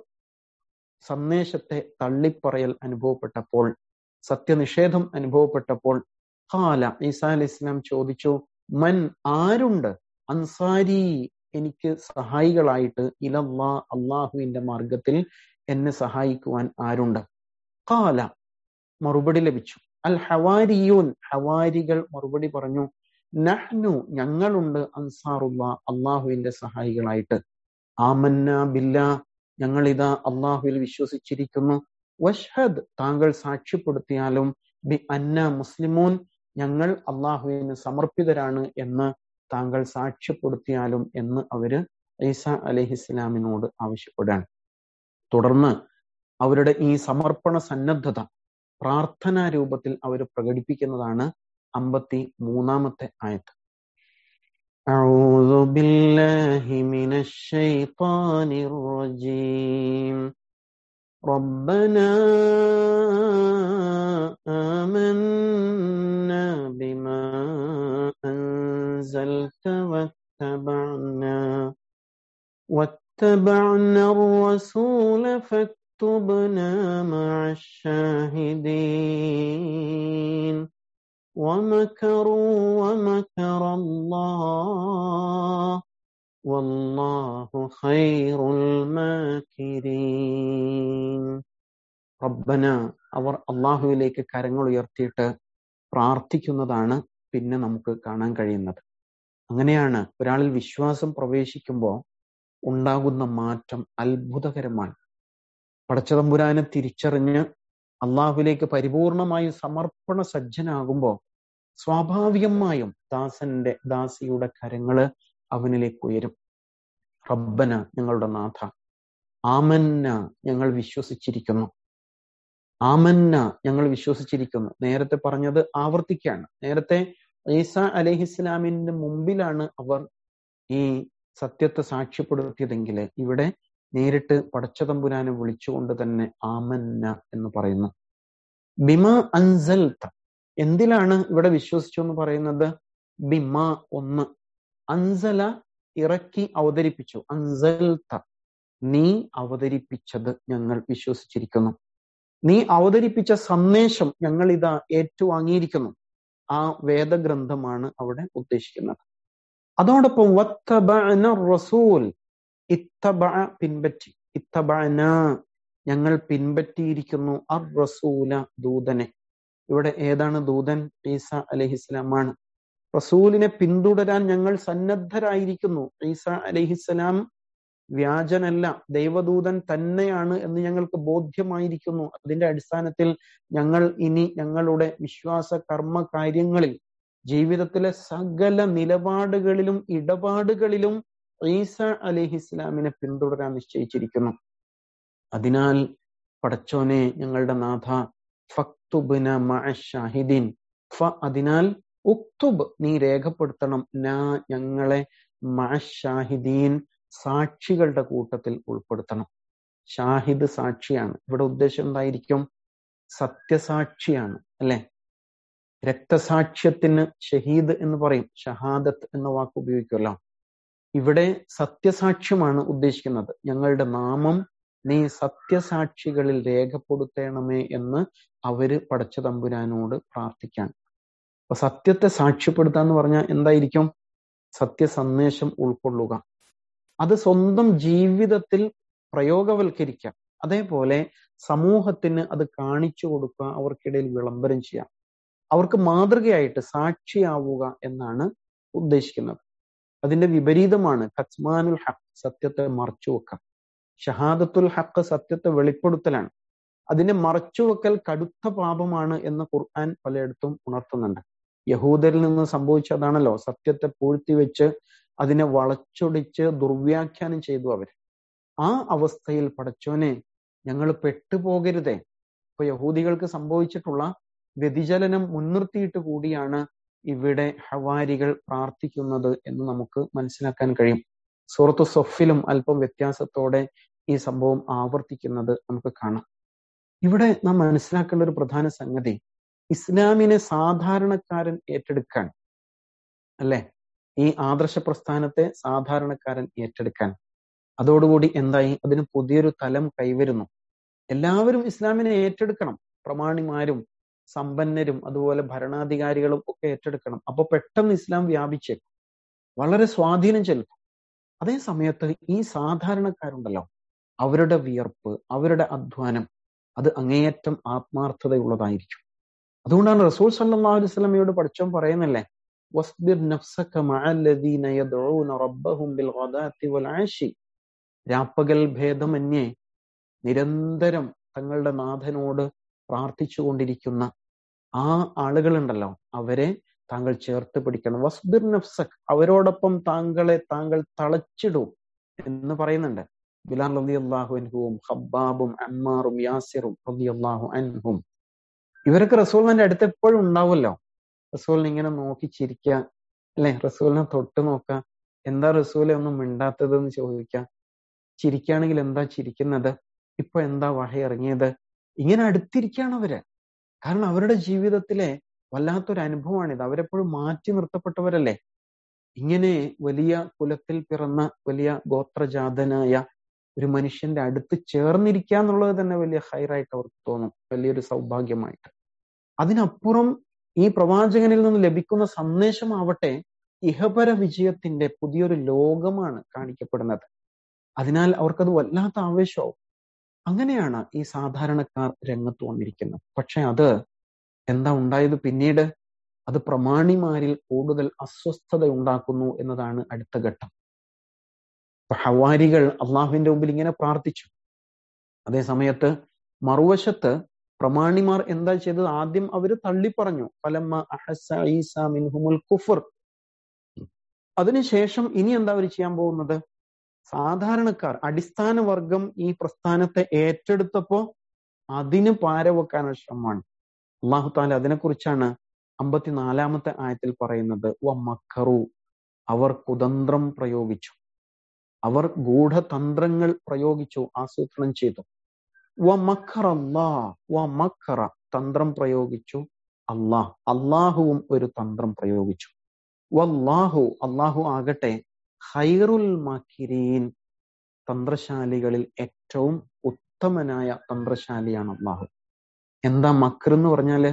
സന്ദേശത്തെ തള്ളിപ്പറയൽ അനുഭവപ്പെട്ടപ്പോൾ സത്യനിഷേധം അനുഭവപ്പെട്ടപ്പോൾ ഖാല ഈസ അലൈഹി ഇസ്ലാം ചോദിച്ചു മൻ ആരുണ്ട് അൻസാരി എനിക്ക് സഹായികളായിട്ട് ഇലല്ലാ അള്ളാഹുവിന്റെ മാർഗത്തിൽ എന്നെ സഹായിക്കുവാൻ ആരുണ്ട് ഖാല മറുപടി ലഭിച്ചു അൽ ഹവാരിയൂൻ ഹവാരികൾ മറുപടി പറഞ്ഞു നഹ്നു ഞങ്ങളുണ്ട് അൻസാറുള്ള അള്ളാഹുവിന്റെ സഹായികളായിട്ട് ആമന്ന ബില്ല ഞങ്ങൾ ഇതാ അള്ളാഹുവിൽ വിശ്വസിച്ചിരിക്കുന്നു വഷ്ഹദ് താങ്കൾ സാക്ഷ്യപ്പെടുത്തിയാലും ബി അന്ന മുസ്ലിമോൻ ഞങ്ങൾ അള്ളാഹുവിന് സമർപ്പിതരാണ് എന്ന് താങ്കൾ സാക്ഷ്യപ്പെടുത്തിയാലും എന്ന് അവര് ഈസ അലഹിസ്ലാമിനോട് ആവശ്യപ്പെടുകയാണ് തുടർന്ന് അവരുടെ ഈ സമർപ്പണ സന്നദ്ധത പ്രാർത്ഥനാ രൂപത്തിൽ അവർ പ്രകടിപ്പിക്കുന്നതാണ് അമ്പത്തി മൂന്നാമത്തെ ആയത്ത് أعوذ بالله من الشيطان الرجيم ربنا آمنا بما أنزلت واتبعنا واتبعنا الرسول فاكتبنا مع الشاهدين ومكروا ومكر الله والله خير الماكرين റബ്ബന അവർ അള്ളാഹുവിലേക്ക് കരങ്ങൾ ഉയർത്തിയിട്ട് പ്രാർത്ഥിക്കുന്നതാണ് പിന്നെ നമുക്ക് കാണാൻ കഴിയുന്നത് അങ്ങനെയാണ് ഒരാളിൽ വിശ്വാസം പ്രവേശിക്കുമ്പോൾ ഉണ്ടാകുന്ന മാറ്റം അത്ഭുതകരമാണ് പടച്ചതമ്പുരാനെ തിരിച്ചറിഞ്ഞ് അള്ളാഹുലേക്ക് പരിപൂർണമായും സമർപ്പണ സജ്ജനാകുമ്പോൾ സ്വാഭാവികമായും ദാസന്റെ ദാസിയുടെ കരങ്ങള് അവനിലേക്ക് ഉയരും റബ്ബന ഞങ്ങളുടെ നാഥ ആമന്ന ഞങ്ങൾ വിശ്വസിച്ചിരിക്കുന്നു ആമന്ന ഞങ്ങൾ വിശ്വസിച്ചിരിക്കുന്നു നേരത്തെ പറഞ്ഞത് ആവർത്തിക്കുകയാണ് നേരത്തെ ഈസ അലഹിസ്ലാമിന്റെ മുമ്പിലാണ് അവർ ഈ സത്യത്തെ സാക്ഷ്യപ്പെടുത്തിയതെങ്കിൽ ഇവിടെ നേരിട്ട് പടച്ചതമ്പുരാനെ വിളിച്ചുകൊണ്ട് തന്നെ ആമന്ന എന്ന് പറയുന്നു ബിമ അൻസൽത്ത എന്തിലാണ് ഇവിടെ വിശ്വസിച്ചു എന്ന് പറയുന്നത് ബിമ ഒന്ന് അൻസല ഇറക്കി അവതരിപ്പിച്ചു അൻസൽത്ത നീ അവതരിപ്പിച്ചത് ഞങ്ങൾ വിശ്വസിച്ചിരിക്കുന്നു നീ അവതരിപ്പിച്ച സന്ദേശം ഞങ്ങൾ ഇതാ ഏറ്റുവാങ്ങിയിരിക്കുന്നു ആ വേദഗ്രന്ഥമാണ് അവിടെ ഉദ്ദേശിക്കുന്നത് അതോടൊപ്പം വത്തബഅന റസൂൽ ഇത്തബ പിൻപറ്റി ഇത്തബഅന ഞങ്ങൾ പിൻപറ്റിയിരിക്കുന്നു അർ റസൂല ദൂതനെ ഇവിടെ ഏതാണ് ദൂതൻ ഈസ അലഹിസ്ലാമാണ് റസൂലിനെ പിന്തുടരാൻ ഞങ്ങൾ സന്നദ്ധരായിരിക്കുന്നു ഈസ അലഹിസ്സലാം വ്യാജനല്ല ദൈവദൂതൻ തന്നെയാണ് എന്ന് ഞങ്ങൾക്ക് ബോധ്യമായിരിക്കുന്നു അതിന്റെ അടിസ്ഥാനത്തിൽ ഞങ്ങൾ ഇനി ഞങ്ങളുടെ വിശ്വാസ കർമ്മ കാര്യങ്ങളിൽ ജീവിതത്തിലെ സകല നിലപാടുകളിലും ഇടപാടുകളിലും ഈസ അലിഹിസ്ലാമിനെ പിന്തുടരാൻ നിശ്ചയിച്ചിരിക്കുന്നു അതിനാൽ പടച്ചോനെ ഞങ്ങളുടെ നാഥ ഫക്തുബിന ഷാഹിദീൻ ഫ അതിനാൽ ഉക്തുബ് നീ രേഖപ്പെടുത്തണം നാ ഞങ്ങളെ ഷാഹിദീൻ സാക്ഷികളുടെ കൂട്ടത്തിൽ ഉൾപ്പെടുത്തണം ഷാഹിദ് സാക്ഷിയാണ് ഇവിടെ ഉദ്ദേശം എന്തായിരിക്കും സത്യസാക്ഷിയാണ് അല്ലെ രക്തസാക്ഷ്യത്തിന് ഷഹീദ് എന്ന് പറയും ഷഹാദത്ത് എന്ന വാക്ക് ഉപയോഗിക്കുമല്ലോ ഇവിടെ സത്യസാക്ഷ്യമാണ് ഉദ്ദേശിക്കുന്നത് ഞങ്ങളുടെ നാമം നീ സത്യസാക്ഷികളിൽ രേഖപ്പെടുത്തണമേ എന്ന് അവര് പടച്ച തമ്പുരാനോട് പ്രാർത്ഥിക്കാൻ അപ്പൊ സത്യത്തെ സാക്ഷ്യപ്പെടുത്തുക എന്ന് പറഞ്ഞാൽ എന്തായിരിക്കും സത്യസന്ദേശം ഉൾക്കൊള്ളുക അത് സ്വന്തം ജീവിതത്തിൽ പ്രയോഗവൽക്കരിക്കാം അതേപോലെ സമൂഹത്തിന് അത് കാണിച്ചു കൊടുക്കുക അവർക്കിടയിൽ വിളംബരം ചെയ്യാം അവർക്ക് മാതൃകയായിട്ട് സാക്ഷിയാവുക എന്നാണ് ഉദ്ദേശിക്കുന്നത് അതിന്റെ വിപരീതമാണ് ഖസ്മാനുൽ ഹക്ക് സത്യത്തെ മറച്ചുവെക്കാം ഷഹാദത്തുൽ ഹക്ക് സത്യത്തെ വെളിപ്പെടുത്തലാണ് അതിനെ മറച്ചുവെക്കൽ കടുത്ത പാപമാണ് എന്ന് ഖുർആൻ പലയിടത്തും ഉണർത്തുന്നുണ്ട് യഹൂദരിൽ നിന്ന് സംഭവിച്ചതാണല്ലോ സത്യത്തെ പൂഴ്ത്തിവെച്ച് അതിനെ വളച്ചൊടിച്ച് ദുർവ്യാഖ്യാനം ചെയ്തു അവർ ആ അവസ്ഥയിൽ പടച്ചോനെ ഞങ്ങൾ പെട്ടുപോകരുതേ ഇപ്പൊ യഹൂദികൾക്ക് സംഭവിച്ചിട്ടുള്ള വ്യതിചലനം മുൻനിർത്തിയിട്ട് കൂടിയാണ് ഇവിടെ ഹവാരികൾ പ്രാർത്ഥിക്കുന്നത് എന്ന് നമുക്ക് മനസ്സിലാക്കാൻ കഴിയും സൂറത്ത് സൊഫിലും അല്പം വ്യത്യാസത്തോടെ ഈ സംഭവം ആവർത്തിക്കുന്നത് നമുക്ക് കാണാം ഇവിടെ നാം മനസ്സിലാക്കേണ്ട ഒരു പ്രധാന സംഗതി ഇസ്ലാമിനെ സാധാരണക്കാരൻ ഏറ്റെടുക്കാൻ അല്ലെ ഈ ആദർശ പ്രസ്ഥാനത്തെ സാധാരണക്കാരൻ ഏറ്റെടുക്കാൻ അതോടുകൂടി എന്തായി അതിന് പുതിയൊരു തലം കൈവരുന്നു എല്ലാവരും ഇസ്ലാമിനെ ഏറ്റെടുക്കണം പ്രമാണിമാരും സമ്പന്നരും അതുപോലെ ഭരണാധികാരികളും ഒക്കെ ഏറ്റെടുക്കണം അപ്പൊ പെട്ടെന്ന് ഇസ്ലാം വ്യാപിച്ചേക്കും വളരെ സ്വാധീനം ചെലുത്തും അതേ സമയത്ത് ഈ സാധാരണക്കാരുണ്ടല്ലോ അവരുടെ വിയർപ്പ് അവരുടെ അധ്വാനം അത് അങ്ങേയറ്റം ആത്മാർത്ഥതയുള്ളതായിരിക്കും അതുകൊണ്ടാണ് റസൂൽ സല്ലല്ലാഹു അലൈഹി വസല്ലമയോട് പഠിച്ചോൻ പറയുന്നില്ലേ വസ്ബിർ നഫ്സക മഅല്ലദീന യദ്ഊന റബ്ബഹും ബിൽ ഗദാത്തി വൽ ആശി രാപ്പകൽ ഭേദമന്യേ നിരന്തരം തങ്ങളുടെ നാഥനോട് പ്രാർത്ഥിച്ചുകൊണ്ടിരിക്കുന്ന ആ ആളുകളുണ്ടല്ലോ അവരെ താങ്കൾ ചേർത്ത് പിടിക്കണം വസ്ബിർ നഫ്സക് അവരോടൊപ്പം താങ്കളെ താങ്കൾ തളച്ചിടൂ എന്ന് പറയുന്നുണ്ട് ബിലാൽ റബി അള്ളാഹു അൻഹുവും ഹബ്ബാബും അമ്മാറും യാസിറും റബി അള്ളാഹു അൻഹും ഇവരൊക്കെ റസൂലിന്റെ അടുത്ത് എപ്പോഴും ഉണ്ടാവുമല്ലോ റസൂലിനെ ഇങ്ങനെ നോക്കി ചിരിക്കുക അല്ലെ റസൂലിനെ തൊട്ട് നോക്കുക എന്താ റസൂലെ ഒന്നും മിണ്ടാത്തത് എന്ന് ചോദിക്കുക ചിരിക്കുകയാണെങ്കിൽ എന്താ ചിരിക്കുന്നത് ഇപ്പൊ എന്താ വഹ ഇറങ്ങിയത് ഇങ്ങനെ അടുത്തിരിക്കുകയാണ് അവര് കാരണം അവരുടെ ജീവിതത്തിലെ വല്ലാത്തൊരു അനുഭവമാണിത് അവരെപ്പോഴും മാറ്റി നിർത്തപ്പെട്ടവരല്ലേ ഇങ്ങനെ വലിയ കുലത്തിൽ പിറന്ന വലിയ ഗോത്രജാതനായ ഒരു മനുഷ്യന്റെ അടുത്ത് ചേർന്നിരിക്കുക എന്നുള്ളത് തന്നെ വലിയ ഹൈറായിട്ട് അവർക്ക് തോന്നും വലിയൊരു സൗഭാഗ്യമായിട്ട് അതിനപ്പുറം ഈ പ്രവാചകനിൽ നിന്ന് ലഭിക്കുന്ന സന്ദേശമാവട്ടെ ഇഹപര വിജയത്തിന്റെ പുതിയൊരു ലോകമാണ് കാണിക്കപ്പെടുന്നത് അതിനാൽ അവർക്കത് വല്ലാത്ത ആവേശമാവും അങ്ങനെയാണ് ഈ സാധാരണക്കാർ രംഗത്ത് വന്നിരിക്കുന്നത് പക്ഷെ അത് എന്താ ഉണ്ടായത് പിന്നീട് അത് പ്രമാണിമാരിൽ കൂടുതൽ അസ്വസ്ഥത ഉണ്ടാക്കുന്നു എന്നതാണ് അടുത്ത ഘട്ടം ഹവാരികൾ അള്ളാഹുവിന്റെ മുമ്പിൽ ഇങ്ങനെ പ്രാർത്ഥിച്ചു അതേ സമയത്ത് മറുവശത്ത് പ്രമാണിമാർ എന്താ ചെയ്തത് ആദ്യം അവര് തള്ളിപ്പറഞ്ഞു ഫലമ്മ അഹസ ഈസ മിൻഹുമുൽ കുഫർ അതിനുശേഷം ഇനി എന്താ അവർ ചെയ്യാൻ പോകുന്നത് സാധാരണക്കാർ അടിസ്ഥാന വർഗം ഈ പ്രസ്ഥാനത്തെ ഏറ്റെടുത്തപ്പോ അതിന് പാരവെക്കാനുള്ള ശ്രമമാണ് അള്ളാഹു താല അതിനെക്കുറിച്ചാണ് അമ്പത്തിനാലാമത്തെ ആയത്തിൽ പറയുന്നത് വ മക്കറു അവർ കുതന്ത്രം പ്രയോഗിച്ചു അവർ ഗൂഢതന്ത്രങ്ങൾ പ്രയോഗിച്ചു ആസൂത്രണം ചെയ്തു വ മക്കർ അല്ലാ വ മക്കറ തന്ത്രം പ്രയോഗിച്ചു അള്ളാഹ് അള്ളാഹുവും ഒരു തന്ത്രം പ്രയോഗിച്ചു വല്ലാഹു അള്ളാഹു ആകട്ടെ ഹൈറുൽ മക്കിരീൻ തന്ത്രശാലികളിൽ ഏറ്റവും ഉത്തമനായ തന്ത്രശാലിയാണ് അള്ളാഹു എന്താ മക്കർ എന്ന് പറഞ്ഞാല്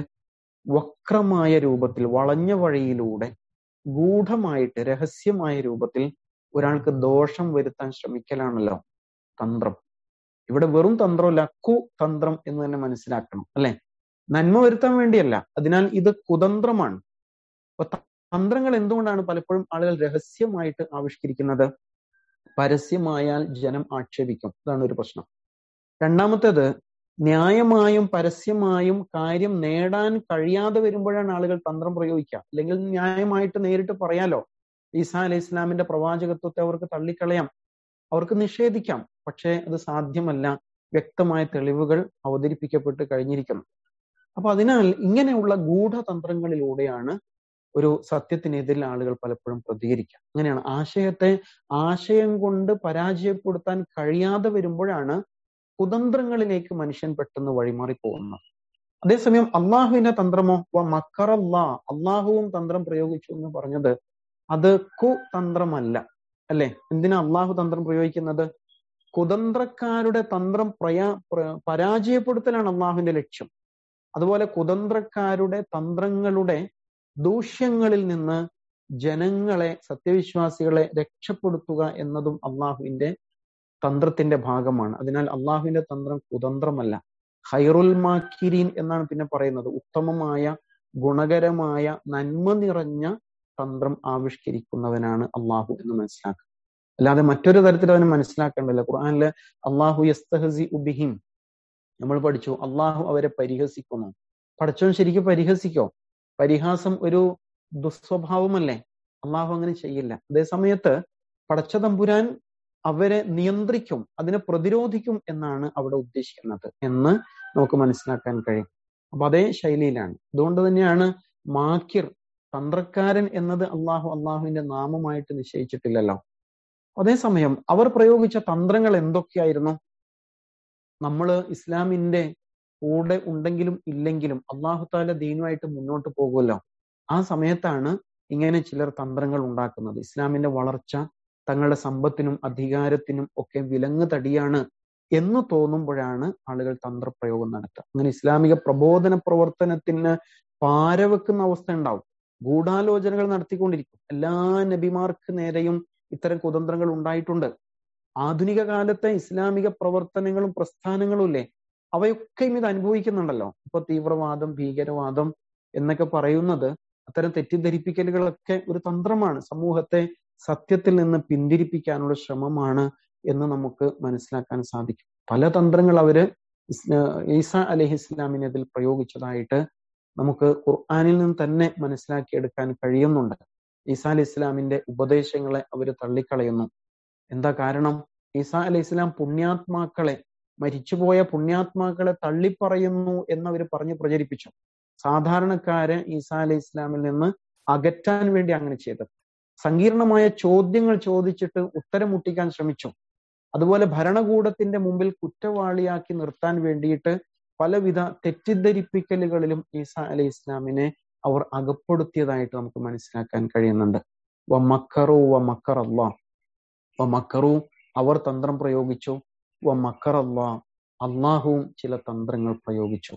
വക്രമായ രൂപത്തിൽ വളഞ്ഞ വഴിയിലൂടെ ഗൂഢമായിട്ട് രഹസ്യമായ രൂപത്തിൽ ഒരാൾക്ക് ദോഷം വരുത്താൻ ശ്രമിക്കലാണല്ലോ തന്ത്രം ഇവിടെ വെറും തന്ത്രമല്ല കു തന്ത്രം എന്ന് തന്നെ മനസ്സിലാക്കണം അല്ലെ നന്മ വരുത്താൻ വേണ്ടിയല്ല അതിനാൽ ഇത് കുതന്ത്രമാണ് അപ്പൊ തന്ത്രങ്ങൾ എന്തുകൊണ്ടാണ് പലപ്പോഴും ആളുകൾ രഹസ്യമായിട്ട് ആവിഷ്കരിക്കുന്നത് പരസ്യമായാൽ ജനം ആക്ഷേപിക്കും അതാണ് ഒരു പ്രശ്നം രണ്ടാമത്തേത് ന്യായമായും പരസ്യമായും കാര്യം നേടാൻ കഴിയാതെ വരുമ്പോഴാണ് ആളുകൾ തന്ത്രം പ്രയോഗിക്കുക അല്ലെങ്കിൽ ന്യായമായിട്ട് നേരിട്ട് പറയാലോ ഈസാ അലൈഹി ഇസ്ലാമിന്റെ പ്രവാചകത്വത്തെ അവർക്ക് തള്ളിക്കളയാം അവർക്ക് നിഷേധിക്കാം പക്ഷേ അത് സാധ്യമല്ല വ്യക്തമായ തെളിവുകൾ അവതരിപ്പിക്കപ്പെട്ട് കഴിഞ്ഞിരിക്കുന്നു അപ്പൊ അതിനാൽ ഇങ്ങനെയുള്ള ഗൂഢതന്ത്രങ്ങളിലൂടെയാണ് ഒരു സത്യത്തിനെതിരിൽ ആളുകൾ പലപ്പോഴും പ്രതികരിക്കുക അങ്ങനെയാണ് ആശയത്തെ ആശയം കൊണ്ട് പരാജയപ്പെടുത്താൻ കഴിയാതെ വരുമ്പോഴാണ് കുതന്ത്രങ്ങളിലേക്ക് മനുഷ്യൻ പെട്ടെന്ന് വഴിമാറി പോകുന്നത് അതേസമയം അള്ളാഹുവിന്റെ തന്ത്രമോ മക്കറല്ലാ അള്ളാഹുവും തന്ത്രം പ്രയോഗിച്ചു എന്ന് പറഞ്ഞത് അത് കു തന്ത്രമല്ല അല്ലെ എന്തിനാ അള്ളാഹു തന്ത്രം പ്രയോഗിക്കുന്നത് കുതന്ത്രക്കാരുടെ തന്ത്രം പ്രയാ പരാജയപ്പെടുത്തലാണ് അള്ളാഹുവിന്റെ ലക്ഷ്യം അതുപോലെ കുതന്ത്രക്കാരുടെ തന്ത്രങ്ങളുടെ ദൂഷ്യങ്ങളിൽ നിന്ന് ജനങ്ങളെ സത്യവിശ്വാസികളെ രക്ഷപ്പെടുത്തുക എന്നതും അള്ളാഹുവിന്റെ തന്ത്രത്തിന്റെ ഭാഗമാണ് അതിനാൽ അള്ളാഹുവിന്റെ തന്ത്രം കുതന്ത്രമല്ല ഹൈറുൽ മാക്കിരീൻ എന്നാണ് പിന്നെ പറയുന്നത് ഉത്തമമായ ഗുണകരമായ നന്മ നിറഞ്ഞ തന്ത്രം ആവിഷ്കരിക്കുന്നവനാണ് അള്ളാഹു എന്ന് മനസ്സിലാക്കുക അല്ലാതെ മറ്റൊരു തരത്തിൽ അവന് മനസ്സിലാക്കേണ്ടല്ല ഖുർആാനില് അള്ളാഹു യസ്തഹസി ഉബിഹിം നമ്മൾ പഠിച്ചു അള്ളാഹു അവരെ പരിഹസിക്കുന്നു പഠിച്ചവൻ ശരിക്കും പരിഹസിക്കോ പരിഹാസം ഒരു ദുസ്വഭാവമല്ലേ അള്ളാഹു അങ്ങനെ ചെയ്യില്ല അതേ സമയത്ത് പടച്ച തമ്പുരാൻ അവരെ നിയന്ത്രിക്കും അതിനെ പ്രതിരോധിക്കും എന്നാണ് അവിടെ ഉദ്ദേശിക്കുന്നത് എന്ന് നമുക്ക് മനസ്സിലാക്കാൻ കഴിയും അപ്പൊ അതേ ശൈലിയിലാണ് അതുകൊണ്ട് തന്നെയാണ് മാക്കിർ തന്ത്രക്കാരൻ എന്നത് അള്ളാഹു അള്ളാഹുവിന്റെ നാമമായിട്ട് നിശ്ചയിച്ചിട്ടില്ലല്ലോ അതേസമയം അവർ പ്രയോഗിച്ച തന്ത്രങ്ങൾ എന്തൊക്കെയായിരുന്നു നമ്മൾ ഇസ്ലാമിന്റെ കൂടെ ഉണ്ടെങ്കിലും ഇല്ലെങ്കിലും അള്ളാഹു താല ദീനുമായിട്ട് മുന്നോട്ട് പോകുമല്ലോ ആ സമയത്താണ് ഇങ്ങനെ ചിലർ തന്ത്രങ്ങൾ ഉണ്ടാക്കുന്നത് ഇസ്ലാമിന്റെ വളർച്ച തങ്ങളുടെ സമ്പത്തിനും അധികാരത്തിനും ഒക്കെ വിലങ്ങ് തടിയാണ് എന്ന് തോന്നുമ്പോഴാണ് ആളുകൾ തന്ത്രപ്രയോഗം നടത്തുക അങ്ങനെ ഇസ്ലാമിക പ്രബോധന പ്രവർത്തനത്തിന് പാരവെക്കുന്ന അവസ്ഥ ഉണ്ടാവും ഗൂഢാലോചനകൾ നടത്തിക്കൊണ്ടിരിക്കും എല്ലാ നബിമാർക്ക് നേരെയും ഇത്തരം കുതന്ത്രങ്ങൾ ഉണ്ടായിട്ടുണ്ട് ആധുനിക കാലത്തെ ഇസ്ലാമിക പ്രവർത്തനങ്ങളും പ്രസ്ഥാനങ്ങളും ഇല്ലേ അവയൊക്കെയും ഇത് അനുഭവിക്കുന്നുണ്ടല്ലോ ഇപ്പൊ തീവ്രവാദം ഭീകരവാദം എന്നൊക്കെ പറയുന്നത് അത്തരം തെറ്റിദ്ധരിപ്പിക്കലുകളൊക്കെ ഒരു തന്ത്രമാണ് സമൂഹത്തെ സത്യത്തിൽ നിന്ന് പിന്തിരിപ്പിക്കാനുള്ള ശ്രമമാണ് എന്ന് നമുക്ക് മനസ്സിലാക്കാൻ സാധിക്കും പല തന്ത്രങ്ങൾ അവര് ഈസ അലഹി ഇസ്ലാമിനെതിൽ പ്രയോഗിച്ചതായിട്ട് നമുക്ക് ഖുർആാനിൽ നിന്ന് തന്നെ മനസ്സിലാക്കിയെടുക്കാൻ കഴിയുന്നുണ്ട് ഈസാ അലി ഇസ്ലാമിന്റെ ഉപദേശങ്ങളെ അവർ തള്ളിക്കളയുന്നു എന്താ കാരണം ഈസാ അലി ഇസ്ലാം പുണ്യാത്മാക്കളെ മരിച്ചുപോയ പുണ്യാത്മാക്കളെ തള്ളിപ്പറയുന്നു എന്നവർ പറഞ്ഞു പ്രചരിപ്പിച്ചു സാധാരണക്കാര് ഈസാ അലി ഇസ്ലാമിൽ നിന്ന് അകറ്റാൻ വേണ്ടി അങ്ങനെ ചെയ്തത് സങ്കീർണമായ ചോദ്യങ്ങൾ ചോദിച്ചിട്ട് ഉത്തരം മുട്ടിക്കാൻ ശ്രമിച്ചു അതുപോലെ ഭരണകൂടത്തിന്റെ മുമ്പിൽ കുറ്റവാളിയാക്കി നിർത്താൻ വേണ്ടിയിട്ട് പലവിധ തെറ്റിദ്ധരിപ്പിക്കലുകളിലും ഈസ അലൈഹി ഇസ്ലാമിനെ അവർ അകപ്പെടുത്തിയതായിട്ട് നമുക്ക് മനസ്സിലാക്കാൻ കഴിയുന്നുണ്ട് വ മക്കറു വ മക്കർ അള്ളാ വ മക്കറു അവർ തന്ത്രം പ്രയോഗിച്ചു വ മക്കർ അള്ളാ അള്ളാഹുവും ചില തന്ത്രങ്ങൾ പ്രയോഗിച്ചു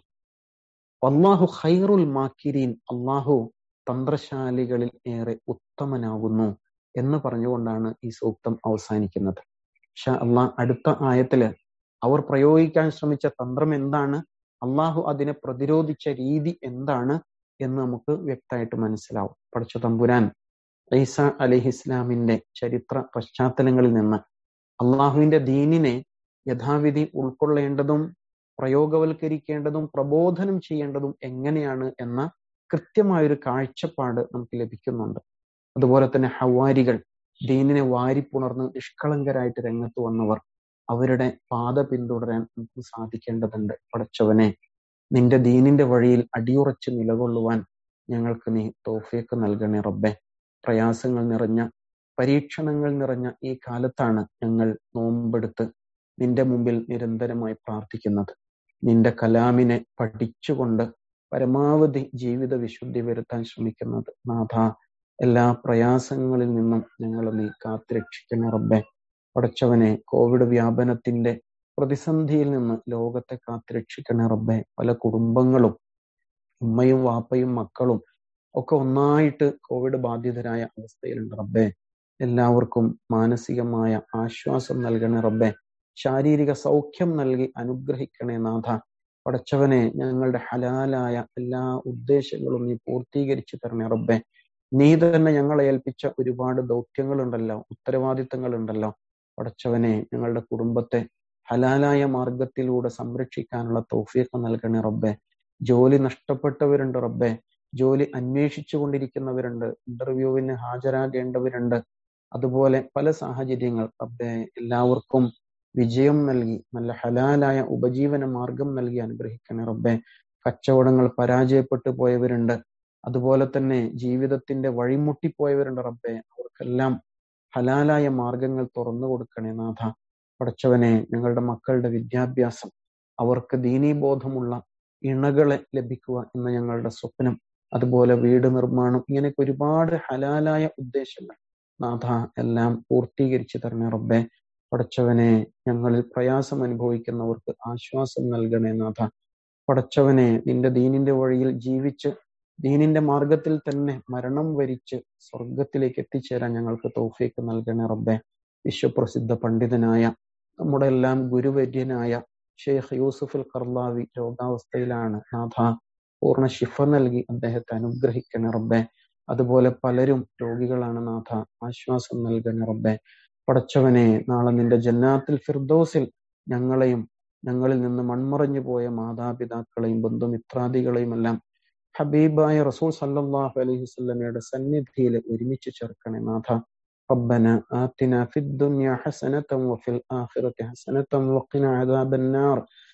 അള്ളാഹു ഖൈറുൽ മാക്കിരീൻ അള്ളാഹു തന്ത്രശാലികളിൽ ഏറെ ഉത്തമനാകുന്നു എന്ന് പറഞ്ഞുകൊണ്ടാണ് ഈ സൂക്തം അവസാനിക്കുന്നത് പക്ഷെ അള്ളാഹ് അടുത്ത ആയത്തില് അവർ പ്രയോഗിക്കാൻ ശ്രമിച്ച തന്ത്രം എന്താണ് അള്ളാഹു അതിനെ പ്രതിരോധിച്ച രീതി എന്താണ് എന്ന് നമുക്ക് വ്യക്തമായിട്ട് മനസ്സിലാവും പഠിച്ച തമ്പുരാൻ ഈസ അലഹി ഇസ്ലാമിന്റെ ചരിത്ര പശ്ചാത്തലങ്ങളിൽ നിന്ന് അള്ളാഹുവിന്റെ ദീനിനെ യഥാവിധി ഉൾക്കൊള്ളേണ്ടതും പ്രയോഗവൽക്കരിക്കേണ്ടതും പ്രബോധനം ചെയ്യേണ്ടതും എങ്ങനെയാണ് എന്ന കൃത്യമായൊരു കാഴ്ചപ്പാട് നമുക്ക് ലഭിക്കുന്നുണ്ട് അതുപോലെ തന്നെ ഹവാരികൾ ദീനിനെ വാരിപ്പുണർന്ന് നിഷ്കളങ്കരായിട്ട് രംഗത്ത് വന്നവർ അവരുടെ പാത പിന്തുടരാൻ നമുക്ക് സാധിക്കേണ്ടതുണ്ട് പടച്ചവനെ നിന്റെ ദീനിന്റെ വഴിയിൽ അടിയുറച്ച് നിലകൊള്ളുവാൻ ഞങ്ങൾക്ക് നീ തോഫിയൊക്കെ നൽകണേ റബ്ബെ പ്രയാസങ്ങൾ നിറഞ്ഞ പരീക്ഷണങ്ങൾ നിറഞ്ഞ ഈ കാലത്താണ് ഞങ്ങൾ നോമ്പെടുത്ത് നിന്റെ മുമ്പിൽ നിരന്തരമായി പ്രാർത്ഥിക്കുന്നത് നിന്റെ കലാമിനെ പഠിച്ചുകൊണ്ട് പരമാവധി ജീവിത വിശുദ്ധി വരുത്താൻ ശ്രമിക്കുന്നത് നാഥ എല്ലാ പ്രയാസങ്ങളിൽ നിന്നും ഞങ്ങൾ നീ കാത്തുരക്ഷിക്കണേ റബ്ബെ പടച്ചവനെ കോവിഡ് വ്യാപനത്തിന്റെ പ്രതിസന്ധിയിൽ നിന്ന് ലോകത്തെ കാത്തുരക്ഷിക്കണേ റബ്ബെ പല കുടുംബങ്ങളും ഉമ്മയും വാപ്പയും മക്കളും ഒക്കെ ഒന്നായിട്ട് കോവിഡ് ബാധിതരായ അവസ്ഥയിലുണ്ട് റബ്ബെ എല്ലാവർക്കും മാനസികമായ ആശ്വാസം നൽകണേ റബ്ബെ ശാരീരിക സൗഖ്യം നൽകി അനുഗ്രഹിക്കണേ നാഥ പടച്ചവനെ ഞങ്ങളുടെ ഹലാലായ എല്ലാ ഉദ്ദേശങ്ങളും നീ പൂർത്തീകരിച്ചു തരണേ റബ്ബെ നീ തന്നെ ഞങ്ങളെ ഏൽപ്പിച്ച ഒരുപാട് ദൗത്യങ്ങളുണ്ടല്ലോ ഉത്തരവാദിത്തങ്ങളുണ്ടല്ലോ പടച്ചവനെ ഞങ്ങളുടെ കുടുംബത്തെ ഹലാലായ മാർഗത്തിലൂടെ സംരക്ഷിക്കാനുള്ള തൗഫീഖ് നൽകണേ റബ്ബെ ജോലി നഷ്ടപ്പെട്ടവരുണ്ട് റബ്ബെ ജോലി അന്വേഷിച്ചു കൊണ്ടിരിക്കുന്നവരുണ്ട് ഇന്റർവ്യൂവിന് ഹാജരാകേണ്ടവരുണ്ട് അതുപോലെ പല സാഹചര്യങ്ങൾ റബ്ബെ എല്ലാവർക്കും വിജയം നൽകി നല്ല ഹലാലായ ഉപജീവന മാർഗം നൽകി അനുഗ്രഹിക്കണേ റബ്ബെ കച്ചവടങ്ങൾ പരാജയപ്പെട്ടു പോയവരുണ്ട് അതുപോലെ തന്നെ ജീവിതത്തിന്റെ വഴിമുട്ടിപ്പോയവരുണ്ട് റബ്ബെ അവർക്കെല്ലാം ഹലാലായ മാർഗങ്ങൾ തുറന്നു കൊടുക്കണേ നാഥ പടച്ചവനെ ഞങ്ങളുടെ മക്കളുടെ വിദ്യാഭ്യാസം അവർക്ക് ദീനീബോധമുള്ള ഇണകളെ ലഭിക്കുക എന്ന ഞങ്ങളുടെ സ്വപ്നം അതുപോലെ വീട് നിർമ്മാണം ഇങ്ങനെയൊക്കെ ഒരുപാട് ഹലാലായ ഉദ്ദേശങ്ങൾ നാഥ എല്ലാം പൂർത്തീകരിച്ചു തരണേ റബ്ബെ പടച്ചവനെ ഞങ്ങളിൽ പ്രയാസം അനുഭവിക്കുന്നവർക്ക് ആശ്വാസം നൽകണേ നാഥ പടച്ചവനെ നിന്റെ ദീനിന്റെ വഴിയിൽ ജീവിച്ച് ദീനിന്റെ മാർഗത്തിൽ തന്നെ മരണം വരിച്ച് സ്വർഗത്തിലേക്ക് എത്തിച്ചേരാൻ ഞങ്ങൾക്ക് തൗഫീക്ക് നൽകണേ റബ്ബെ വിശ്വപ്രസിദ്ധ പണ്ഡിതനായ നമ്മുടെ എല്ലാം ഗുരുവര്യനായ ഷെയ്ഖ് യൂസുഫ് അൽ കർലാവി രോഗാവസ്ഥയിലാണ് നാഥ പൂർണ്ണ ശിഫ നൽകി അദ്ദേഹത്തെ അനുഗ്രഹിക്കണേ റബ്ബെ അതുപോലെ പലരും രോഗികളാണ് നാഥ ആശ്വാസം നൽകണേ റബ്ബെ പടച്ചവനെ നാളെ നിന്റെ ജന്നാത്തിൽ ഫിർദോസിൽ ഞങ്ങളെയും ഞങ്ങളിൽ നിന്ന് മൺമറഞ്ഞു പോയ മാതാപിതാക്കളെയും ബന്ധുമിത്രാദികളെയും എല്ലാം ഹബീബായ റസൂൽ സല്ലല്ലാഹു അലൈഹി വസല്ലമയുടെ സന്നിധിയിൽ ഒരുമിച്ച് ചേർക്കണേ നാഥ ربنا آتنا في الدنيا حسنة وفي الآخرة حسنة وقنا عذاب النار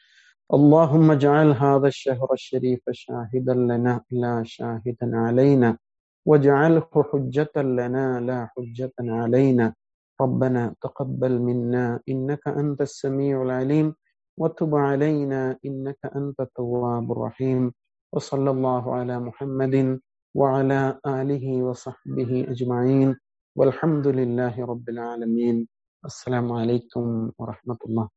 اللهم اجعل هذا الشهر الشريف شاهدا لنا لا شاهدا علينا واجعله حجة لنا لا حجة علينا ربنا تقبل منا إنك أنت السميع العليم وتب علينا إنك أنت التواب الرحيم وصلى الله على محمد وعلى آله وصحبه أجمعين والحمد لله رب العالمين السلام عليكم ورحمة الله